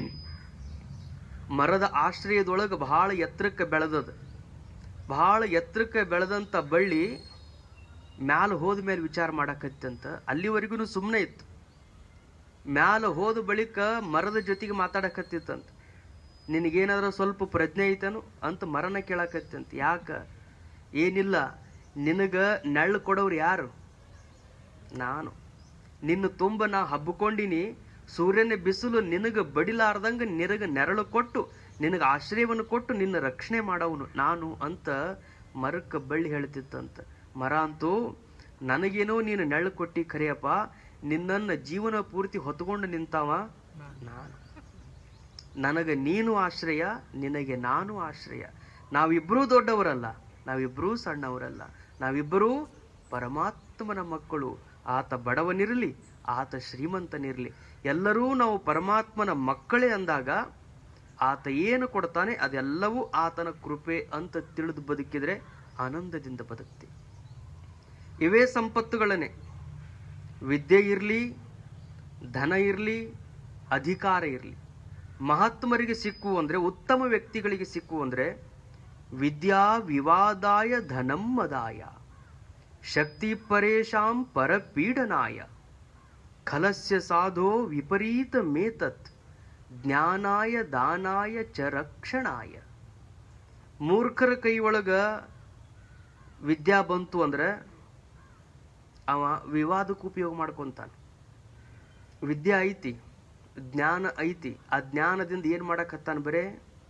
A: ಮರದ ಆಶ್ರಯದೊಳಗೆ ಬಹಳ ಎತ್ತರಕ್ಕೆ ಬೆಳೆದದ ಬಹಳ ಎತ್ತರಕ್ಕೆ ಬೆಳೆದಂಥ ಬಳ್ಳಿ ಮ್ಯಾಲ ಹೋದ ಮೇಲೆ ವಿಚಾರ ಮಾಡಕತ್ತಂತ ಅಲ್ಲಿವರೆಗೂ ಸುಮ್ಮನೆ ಇತ್ತು ಮ್ಯಾಲ ಹೋದ ಬಳಿಕ ಮರದ ಜೊತೆಗೆ ಮಾತಾಡಕತ್ತಿತ್ತಂತ ನಿನಗೇನಾದ್ರೂ ಸ್ವಲ್ಪ ಪ್ರಜ್ಞೆ ಐತನು ಅಂತ ಮರನ ಕೇಳಕತ್ತಂತ ಯಾಕ ಏನಿಲ್ಲ ನಿನಗ ನೆಳ್ಳು ಕೊಡೋರು ಯಾರು ನಾನು ನಿನ್ನ ತುಂಬ ನಾ ಹಬ್ಬಿಕೊಂಡಿನಿ ಸೂರ್ಯನ ಬಿಸಿಲು ನಿನಗೆ ಬಡಿಲಾರ್ದಂಗ ನಿನಗೆ ನೆರಳು ಕೊಟ್ಟು ನಿನಗೆ ಆಶ್ರಯವನ್ನು ಕೊಟ್ಟು ನಿನ್ನ ರಕ್ಷಣೆ ಮಾಡವನು ನಾನು ಅಂತ ಮರಕ್ಕೆ ಬಳ್ಳಿ ಹೇಳ್ತಿತ್ತಂತ ಮರ ಅಂತೂ ನನಗೇನೋ ನೀನು ನೆರಳು ಕೊಟ್ಟಿ ಖರೆಯಪ್ಪ ನಿನ್ನನ್ನು ಜೀವನ ಪೂರ್ತಿ ಹೊತ್ಕೊಂಡು ನಿಂತಾವ ನಾನು ನನಗೆ ನೀನು ಆಶ್ರಯ ನಿನಗೆ ನಾನು ಆಶ್ರಯ ನಾವಿಬ್ಬರೂ ದೊಡ್ಡವರಲ್ಲ ನಾವಿಬ್ಬರೂ ಸಣ್ಣವರಲ್ಲ ನಾವಿಬ್ಬರೂ ಪರಮಾತ್ಮನ ಮಕ್ಕಳು ಆತ ಬಡವನಿರಲಿ ಆತ ಶ್ರೀಮಂತನಿರಲಿ ಎಲ್ಲರೂ ನಾವು ಪರಮಾತ್ಮನ ಮಕ್ಕಳೇ ಅಂದಾಗ ಆತ ಏನು ಕೊಡ್ತಾನೆ ಅದೆಲ್ಲವೂ ಆತನ ಕೃಪೆ ಅಂತ ತಿಳಿದು ಬದುಕಿದ್ರೆ ಆನಂದದಿಂದ ಬದುಕ್ತೀವಿ ಇವೇ ಸಂಪತ್ತುಗಳನ್ನೇ ವಿದ್ಯೆ ಇರಲಿ ಧನ ಇರಲಿ ಅಧಿಕಾರ ಇರಲಿ ಮಹಾತ್ಮರಿಗೆ ಸಿಕ್ಕುವು ಅಂದ್ರೆ ಉತ್ತಮ ವ್ಯಕ್ತಿಗಳಿಗೆ ಸಿಕ್ಕುವು ಅಂದ್ರೆ ವಿದ್ಯಾ ವಿವಾದಾಯ ಧನಂ ಮದಾಯ ಶಕ್ತಿ ಪರೇಶಾಂ ಪರಪೀಡನಾಯ ಖಲಸ್ಯ ಸಾಧೋ ವಿಪರೀತ ಮೇತತ್ ಜ್ಞಾನಾಯ ದಾನಾಯ ಚ ರಕ್ಷಣಾಯ ಮೂರ್ಖರ ಕೈ ಒಳಗ ವಿದ್ಯಾ ಬಂತು ಅಂದ್ರೆ ಅವ ವಿವಾದಕ್ಕೆ ಉಪಯೋಗ ಮಾಡ್ಕೊಂತಾನೆ ವಿದ್ಯೆ ಐತಿ ಜ್ಞಾನ ಐತಿ ಆ ಜ್ಞಾನದಿಂದ ಏನ್ ಮಾಡಕತ್ತಾನ ಬರೇ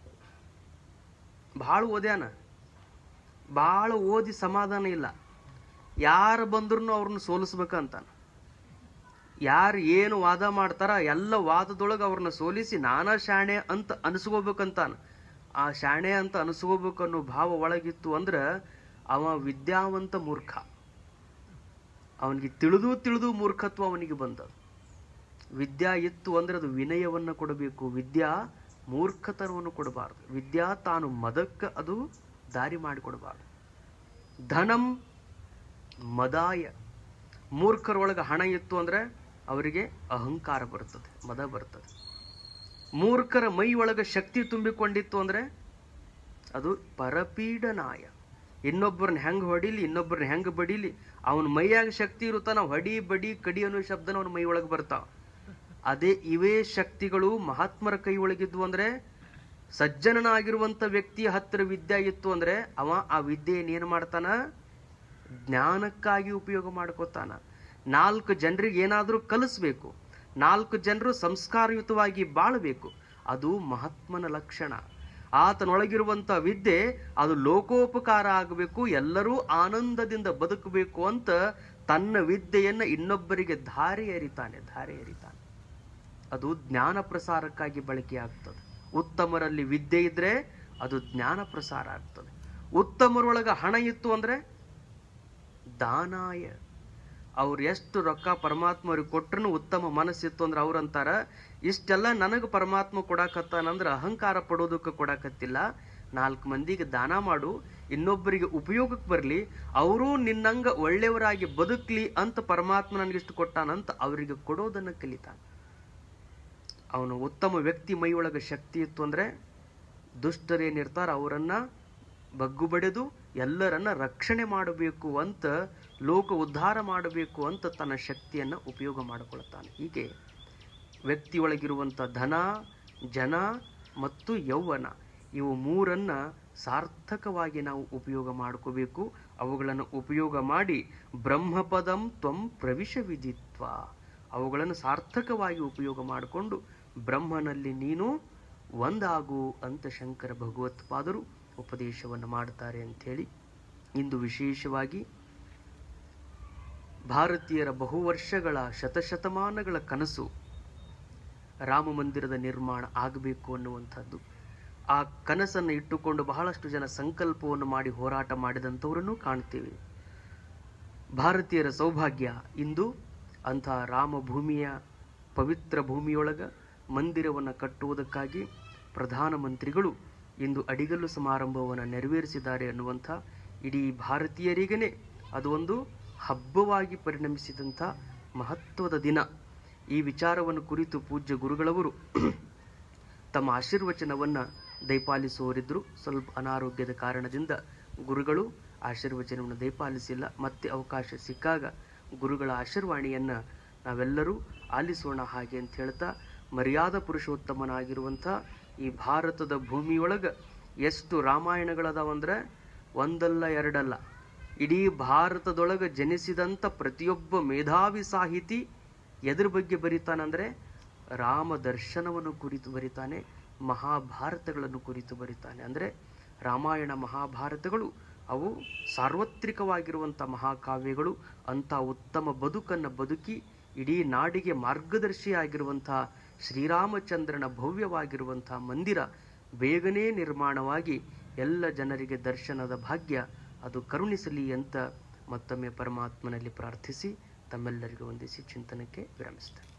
A: ಭಾಳ ಓದ್ಯಾನ ಭಾಳ ಓದಿ ಸಮಾಧಾನ ಇಲ್ಲ ಯಾರು ಬಂದ್ರು ಅವ್ರನ್ನ ಸೋಲಿಸ್ಬೇಕಂತಾನ ಯಾರು ಏನು ವಾದ ಮಾಡ್ತಾರ ಎಲ್ಲ ವಾದದೊಳಗೆ ಅವ್ರನ್ನ ಸೋಲಿಸಿ ನಾನಾ ಶಾಣೆ ಅಂತ ಅನಿಸ್ಕೋಬೇಕಂತಾನ ಆ ಶಾಣೆ ಅಂತ ಅನಿಸ್ಕೋಬೇಕು ಅನ್ನೋ ಭಾವ ಒಳಗಿತ್ತು ಅಂದ್ರೆ ಅವ ವಿದ್ಯಾವಂತ ಮೂರ್ಖ ಅವನಿಗೆ ತಿಳಿದು ತಿಳಿದು ಮೂರ್ಖತ್ವ ಅವನಿಗೆ ಬಂದದ್ದು ವಿದ್ಯಾ ಇತ್ತು ಅಂದ್ರೆ ಅದು ವಿನಯವನ್ನ ಕೊಡಬೇಕು ವಿದ್ಯಾ ಮೂರ್ಖತನವನ್ನು ಕೊಡಬಾರದು ವಿದ್ಯಾ ತಾನು ಮದಕ್ಕೆ ಅದು ದಾರಿ ಮಾಡಿಕೊಡಬಾರದು ಧನಂ ಮದಾಯ ಮೂರ್ಖರೊಳಗೆ ಹಣ ಇತ್ತು ಅಂದ್ರೆ ಅವರಿಗೆ ಅಹಂಕಾರ ಬರ್ತದೆ ಮದ ಬರ್ತದೆ ಮೂರ್ಖರ ಮೈ ಒಳಗೆ ಶಕ್ತಿ ತುಂಬಿಕೊಂಡಿತ್ತು ಅಂದ್ರೆ ಅದು ಪರಪೀಡನಾಯ ಇನ್ನೊಬ್ಬರನ್ನ ಹೆಂಗ್ ಹೊಡಿಲಿ ಇನ್ನೊಬ್ಬರನ್ನ ಹೆಂಗ್ ಬಡಿಲಿ ಅವನ ಮೈಯಾಗ ಶಕ್ತಿ ಇರುತ್ತ ನಾವು ಹೊಡಿ ಬಡಿ ಕಡಿ ಅನ್ನೋ ಶಬ್ದನ ಅವನ ಮೈ ಒಳಗೆ ಬರ್ತಾವ ಅದೇ ಇವೇ ಶಕ್ತಿಗಳು ಮಹಾತ್ಮರ ಕೈ ಒಳಗಿದ್ವು ಅಂದ್ರೆ ಸಜ್ಜನನಾಗಿರುವಂತ ವ್ಯಕ್ತಿಯ ಹತ್ತಿರ ವಿದ್ಯೆ ಇತ್ತು ಅಂದ್ರೆ ಅವ ಆ ವಿದ್ಯೆಯನ್ನು ಏನ್ ಮಾಡ್ತಾನ ಜ್ಞಾನಕ್ಕಾಗಿ ಉಪಯೋಗ ಮಾಡ್ಕೋತಾನ ನಾಲ್ಕು ಜನರಿಗೆ ಏನಾದರೂ ಕಲಿಸ್ಬೇಕು ನಾಲ್ಕು ಜನರು ಸಂಸ್ಕಾರಯುತವಾಗಿ ಬಾಳಬೇಕು ಅದು ಮಹಾತ್ಮನ ಲಕ್ಷಣ ಆತನೊಳಗಿರುವಂತ ವಿದ್ಯೆ ಅದು ಲೋಕೋಪಕಾರ ಆಗಬೇಕು ಎಲ್ಲರೂ ಆನಂದದಿಂದ ಬದುಕಬೇಕು ಅಂತ ತನ್ನ ವಿದ್ಯೆಯನ್ನ ಇನ್ನೊಬ್ಬರಿಗೆ ಧಾರೆ ಎರಿತಾನೆ ಧಾರೆ ಎರಿತಾನೆ ಅದು ಜ್ಞಾನ ಪ್ರಸಾರಕ್ಕಾಗಿ ಬಳಕೆ ಆಗ್ತದೆ ಉತ್ತಮರಲ್ಲಿ ವಿದ್ಯೆ ಇದ್ರೆ ಅದು ಜ್ಞಾನ ಪ್ರಸಾರ ಆಗ್ತದೆ ಉತ್ತಮರೊಳಗ ಹಣ ಇತ್ತು ಅಂದ್ರೆ ದಾನಾಯ ಅವ್ರು ಎಷ್ಟು ರೊಕ್ಕ ಪರಮಾತ್ಮ ಅವ್ರಿಗೆ ಕೊಟ್ರು ಉತ್ತಮ ಮನಸ್ಸಿತ್ತು ಅಂದ್ರೆ ಅವ್ರಂತಾರ ಇಷ್ಟೆಲ್ಲ ನನಗೆ ಪರಮಾತ್ಮ ಕೊಡಾಕತ್ತಾನಂದ್ರೆ ಅಹಂಕಾರ ಪಡೋದಕ್ಕೆ ಕೊಡಾಕತ್ತಿಲ್ಲ ನಾಲ್ಕು ಮಂದಿಗೆ ದಾನ ಮಾಡು ಇನ್ನೊಬ್ಬರಿಗೆ ಉಪಯೋಗಕ್ಕೆ ಬರಲಿ ಅವರು ನಿನ್ನಂಗ ಒಳ್ಳೆಯವರಾಗಿ ಬದುಕ್ಲಿ ಅಂತ ಪರಮಾತ್ಮ ನನಗಿಷ್ಟು ಕೊಟ್ಟಾನಂತ ಅವರಿಗೆ ಕೊಡೋದನ್ನ ಕಲಿತಾನೆ ಅವನು ಉತ್ತಮ ವ್ಯಕ್ತಿ ಮೈಯೊಳಗೆ ಶಕ್ತಿ ಇತ್ತು ಅಂದ್ರೆ ದುಷ್ಟರೇನಿರ್ತಾರ ಅವರನ್ನ ಬಗ್ಗು ಬಡಿದು ಎಲ್ಲರನ್ನ ರಕ್ಷಣೆ ಮಾಡಬೇಕು ಅಂತ ಲೋಕ ಉದ್ಧಾರ ಮಾಡಬೇಕು ಅಂತ ತನ್ನ ಶಕ್ತಿಯನ್ನ ಉಪಯೋಗ ಮಾಡಿಕೊಳ್ತಾನೆ ಹೀಗೆ ವ್ಯಕ್ತಿಯೊಳಗಿರುವಂಥ ಧನ ಜನ ಮತ್ತು ಯೌವನ ಇವು ಮೂರನ್ನ ಸಾರ್ಥಕವಾಗಿ ನಾವು ಉಪಯೋಗ ಮಾಡ್ಕೋಬೇಕು ಅವುಗಳನ್ನು ಉಪಯೋಗ ಮಾಡಿ ಬ್ರಹ್ಮಪದಂ ತ್ವಂ ಪ್ರವಿಶ ವಿಧಿತ್ವ ಅವುಗಳನ್ನು ಸಾರ್ಥಕವಾಗಿ ಉಪಯೋಗ ಮಾಡಿಕೊಂಡು ಬ್ರಹ್ಮನಲ್ಲಿ ನೀನು ಒಂದಾಗು ಅಂತ ಶಂಕರ ಭಗವತ್ಪಾದರು ಉಪದೇಶವನ್ನು ಮಾಡ್ತಾರೆ ಅಂಥೇಳಿ ಇಂದು ವಿಶೇಷವಾಗಿ ಭಾರತೀಯರ ಬಹುವರ್ಷಗಳ ಶತಶತಮಾನಗಳ ಕನಸು ರಾಮ ಮಂದಿರದ ನಿರ್ಮಾಣ ಆಗಬೇಕು ಅನ್ನುವಂಥದ್ದು ಆ ಕನಸನ್ನು ಇಟ್ಟುಕೊಂಡು ಬಹಳಷ್ಟು ಜನ ಸಂಕಲ್ಪವನ್ನು ಮಾಡಿ ಹೋರಾಟ ಮಾಡಿದಂಥವರನ್ನು ಕಾಣ್ತೇವೆ ಭಾರತೀಯರ ಸೌಭಾಗ್ಯ ಇಂದು ಅಂಥ ರಾಮ ಭೂಮಿಯ ಪವಿತ್ರ ಭೂಮಿಯೊಳಗ ಮಂದಿರವನ್ನು ಕಟ್ಟುವುದಕ್ಕಾಗಿ ಪ್ರಧಾನಮಂತ್ರಿಗಳು ಇಂದು ಅಡಿಗಲ್ಲು ಸಮಾರಂಭವನ್ನು ನೆರವೇರಿಸಿದ್ದಾರೆ ಅನ್ನುವಂಥ ಇಡೀ ಭಾರತೀಯರಿಗೇ ಅದು ಒಂದು ಹಬ್ಬವಾಗಿ ಪರಿಣಮಿಸಿದಂಥ ಮಹತ್ವದ ದಿನ ಈ ವಿಚಾರವನ್ನು ಕುರಿತು ಪೂಜ್ಯ ಗುರುಗಳವರು ತಮ್ಮ ಆಶೀರ್ವಚನವನ್ನು ದಯಪಾಲಿಸುವವರಿದ್ದರು ಸ್ವಲ್ಪ ಅನಾರೋಗ್ಯದ ಕಾರಣದಿಂದ ಗುರುಗಳು ಆಶೀರ್ವಚನವನ್ನು ದಯಪಾಲಿಸಿಲ್ಲ ಮತ್ತೆ ಅವಕಾಶ ಸಿಕ್ಕಾಗ ಗುರುಗಳ ಆಶೀರ್ವಾಣಿಯನ್ನು ನಾವೆಲ್ಲರೂ ಆಲಿಸೋಣ ಹಾಗೆ ಅಂತ ಹೇಳ್ತಾ ಮರ್ಯಾದ ಪುರುಷೋತ್ತಮನಾಗಿರುವಂಥ ಈ ಭಾರತದ ಭೂಮಿಯೊಳಗ ಎಷ್ಟು ರಾಮಾಯಣಗಳದಾವಂದ್ರೆ ಒಂದಲ್ಲ ಎರಡಲ್ಲ ಇಡೀ ಭಾರತದೊಳಗೆ ಜನಿಸಿದಂಥ ಪ್ರತಿಯೊಬ್ಬ ಮೇಧಾವಿ ಸಾಹಿತಿ ಎದ್ರ ಬಗ್ಗೆ ಬರೀತಾನಂದ್ರೆ ರಾಮ ದರ್ಶನವನ್ನು ಕುರಿತು ಬರಿತಾನೆ ಮಹಾಭಾರತಗಳನ್ನು ಕುರಿತು ಬರಿತಾನೆ ಅಂದರೆ ರಾಮಾಯಣ ಮಹಾಭಾರತಗಳು ಅವು ಸಾರ್ವತ್ರಿಕವಾಗಿರುವಂಥ ಮಹಾಕಾವ್ಯಗಳು ಅಂಥ ಉತ್ತಮ ಬದುಕನ್ನು ಬದುಕಿ ಇಡೀ ನಾಡಿಗೆ ಮಾರ್ಗದರ್ಶಿಯಾಗಿರುವಂಥ ಶ್ರೀರಾಮಚಂದ್ರನ ಭವ್ಯವಾಗಿರುವಂಥ ಮಂದಿರ ಬೇಗನೆ ನಿರ್ಮಾಣವಾಗಿ ಎಲ್ಲ ಜನರಿಗೆ ದರ್ಶನದ ಭಾಗ್ಯ ಅದು ಕರುಣಿಸಲಿ ಅಂತ ಮತ್ತೊಮ್ಮೆ ಪರಮಾತ್ಮನಲ್ಲಿ ಪ್ರಾರ್ಥಿಸಿ ತಮ್ಮೆಲ್ಲರಿಗೂ ವಂದಿಸಿ ಚಿಂತನಕ್ಕೆ ವಿರಮಿಸ್ತೇನೆ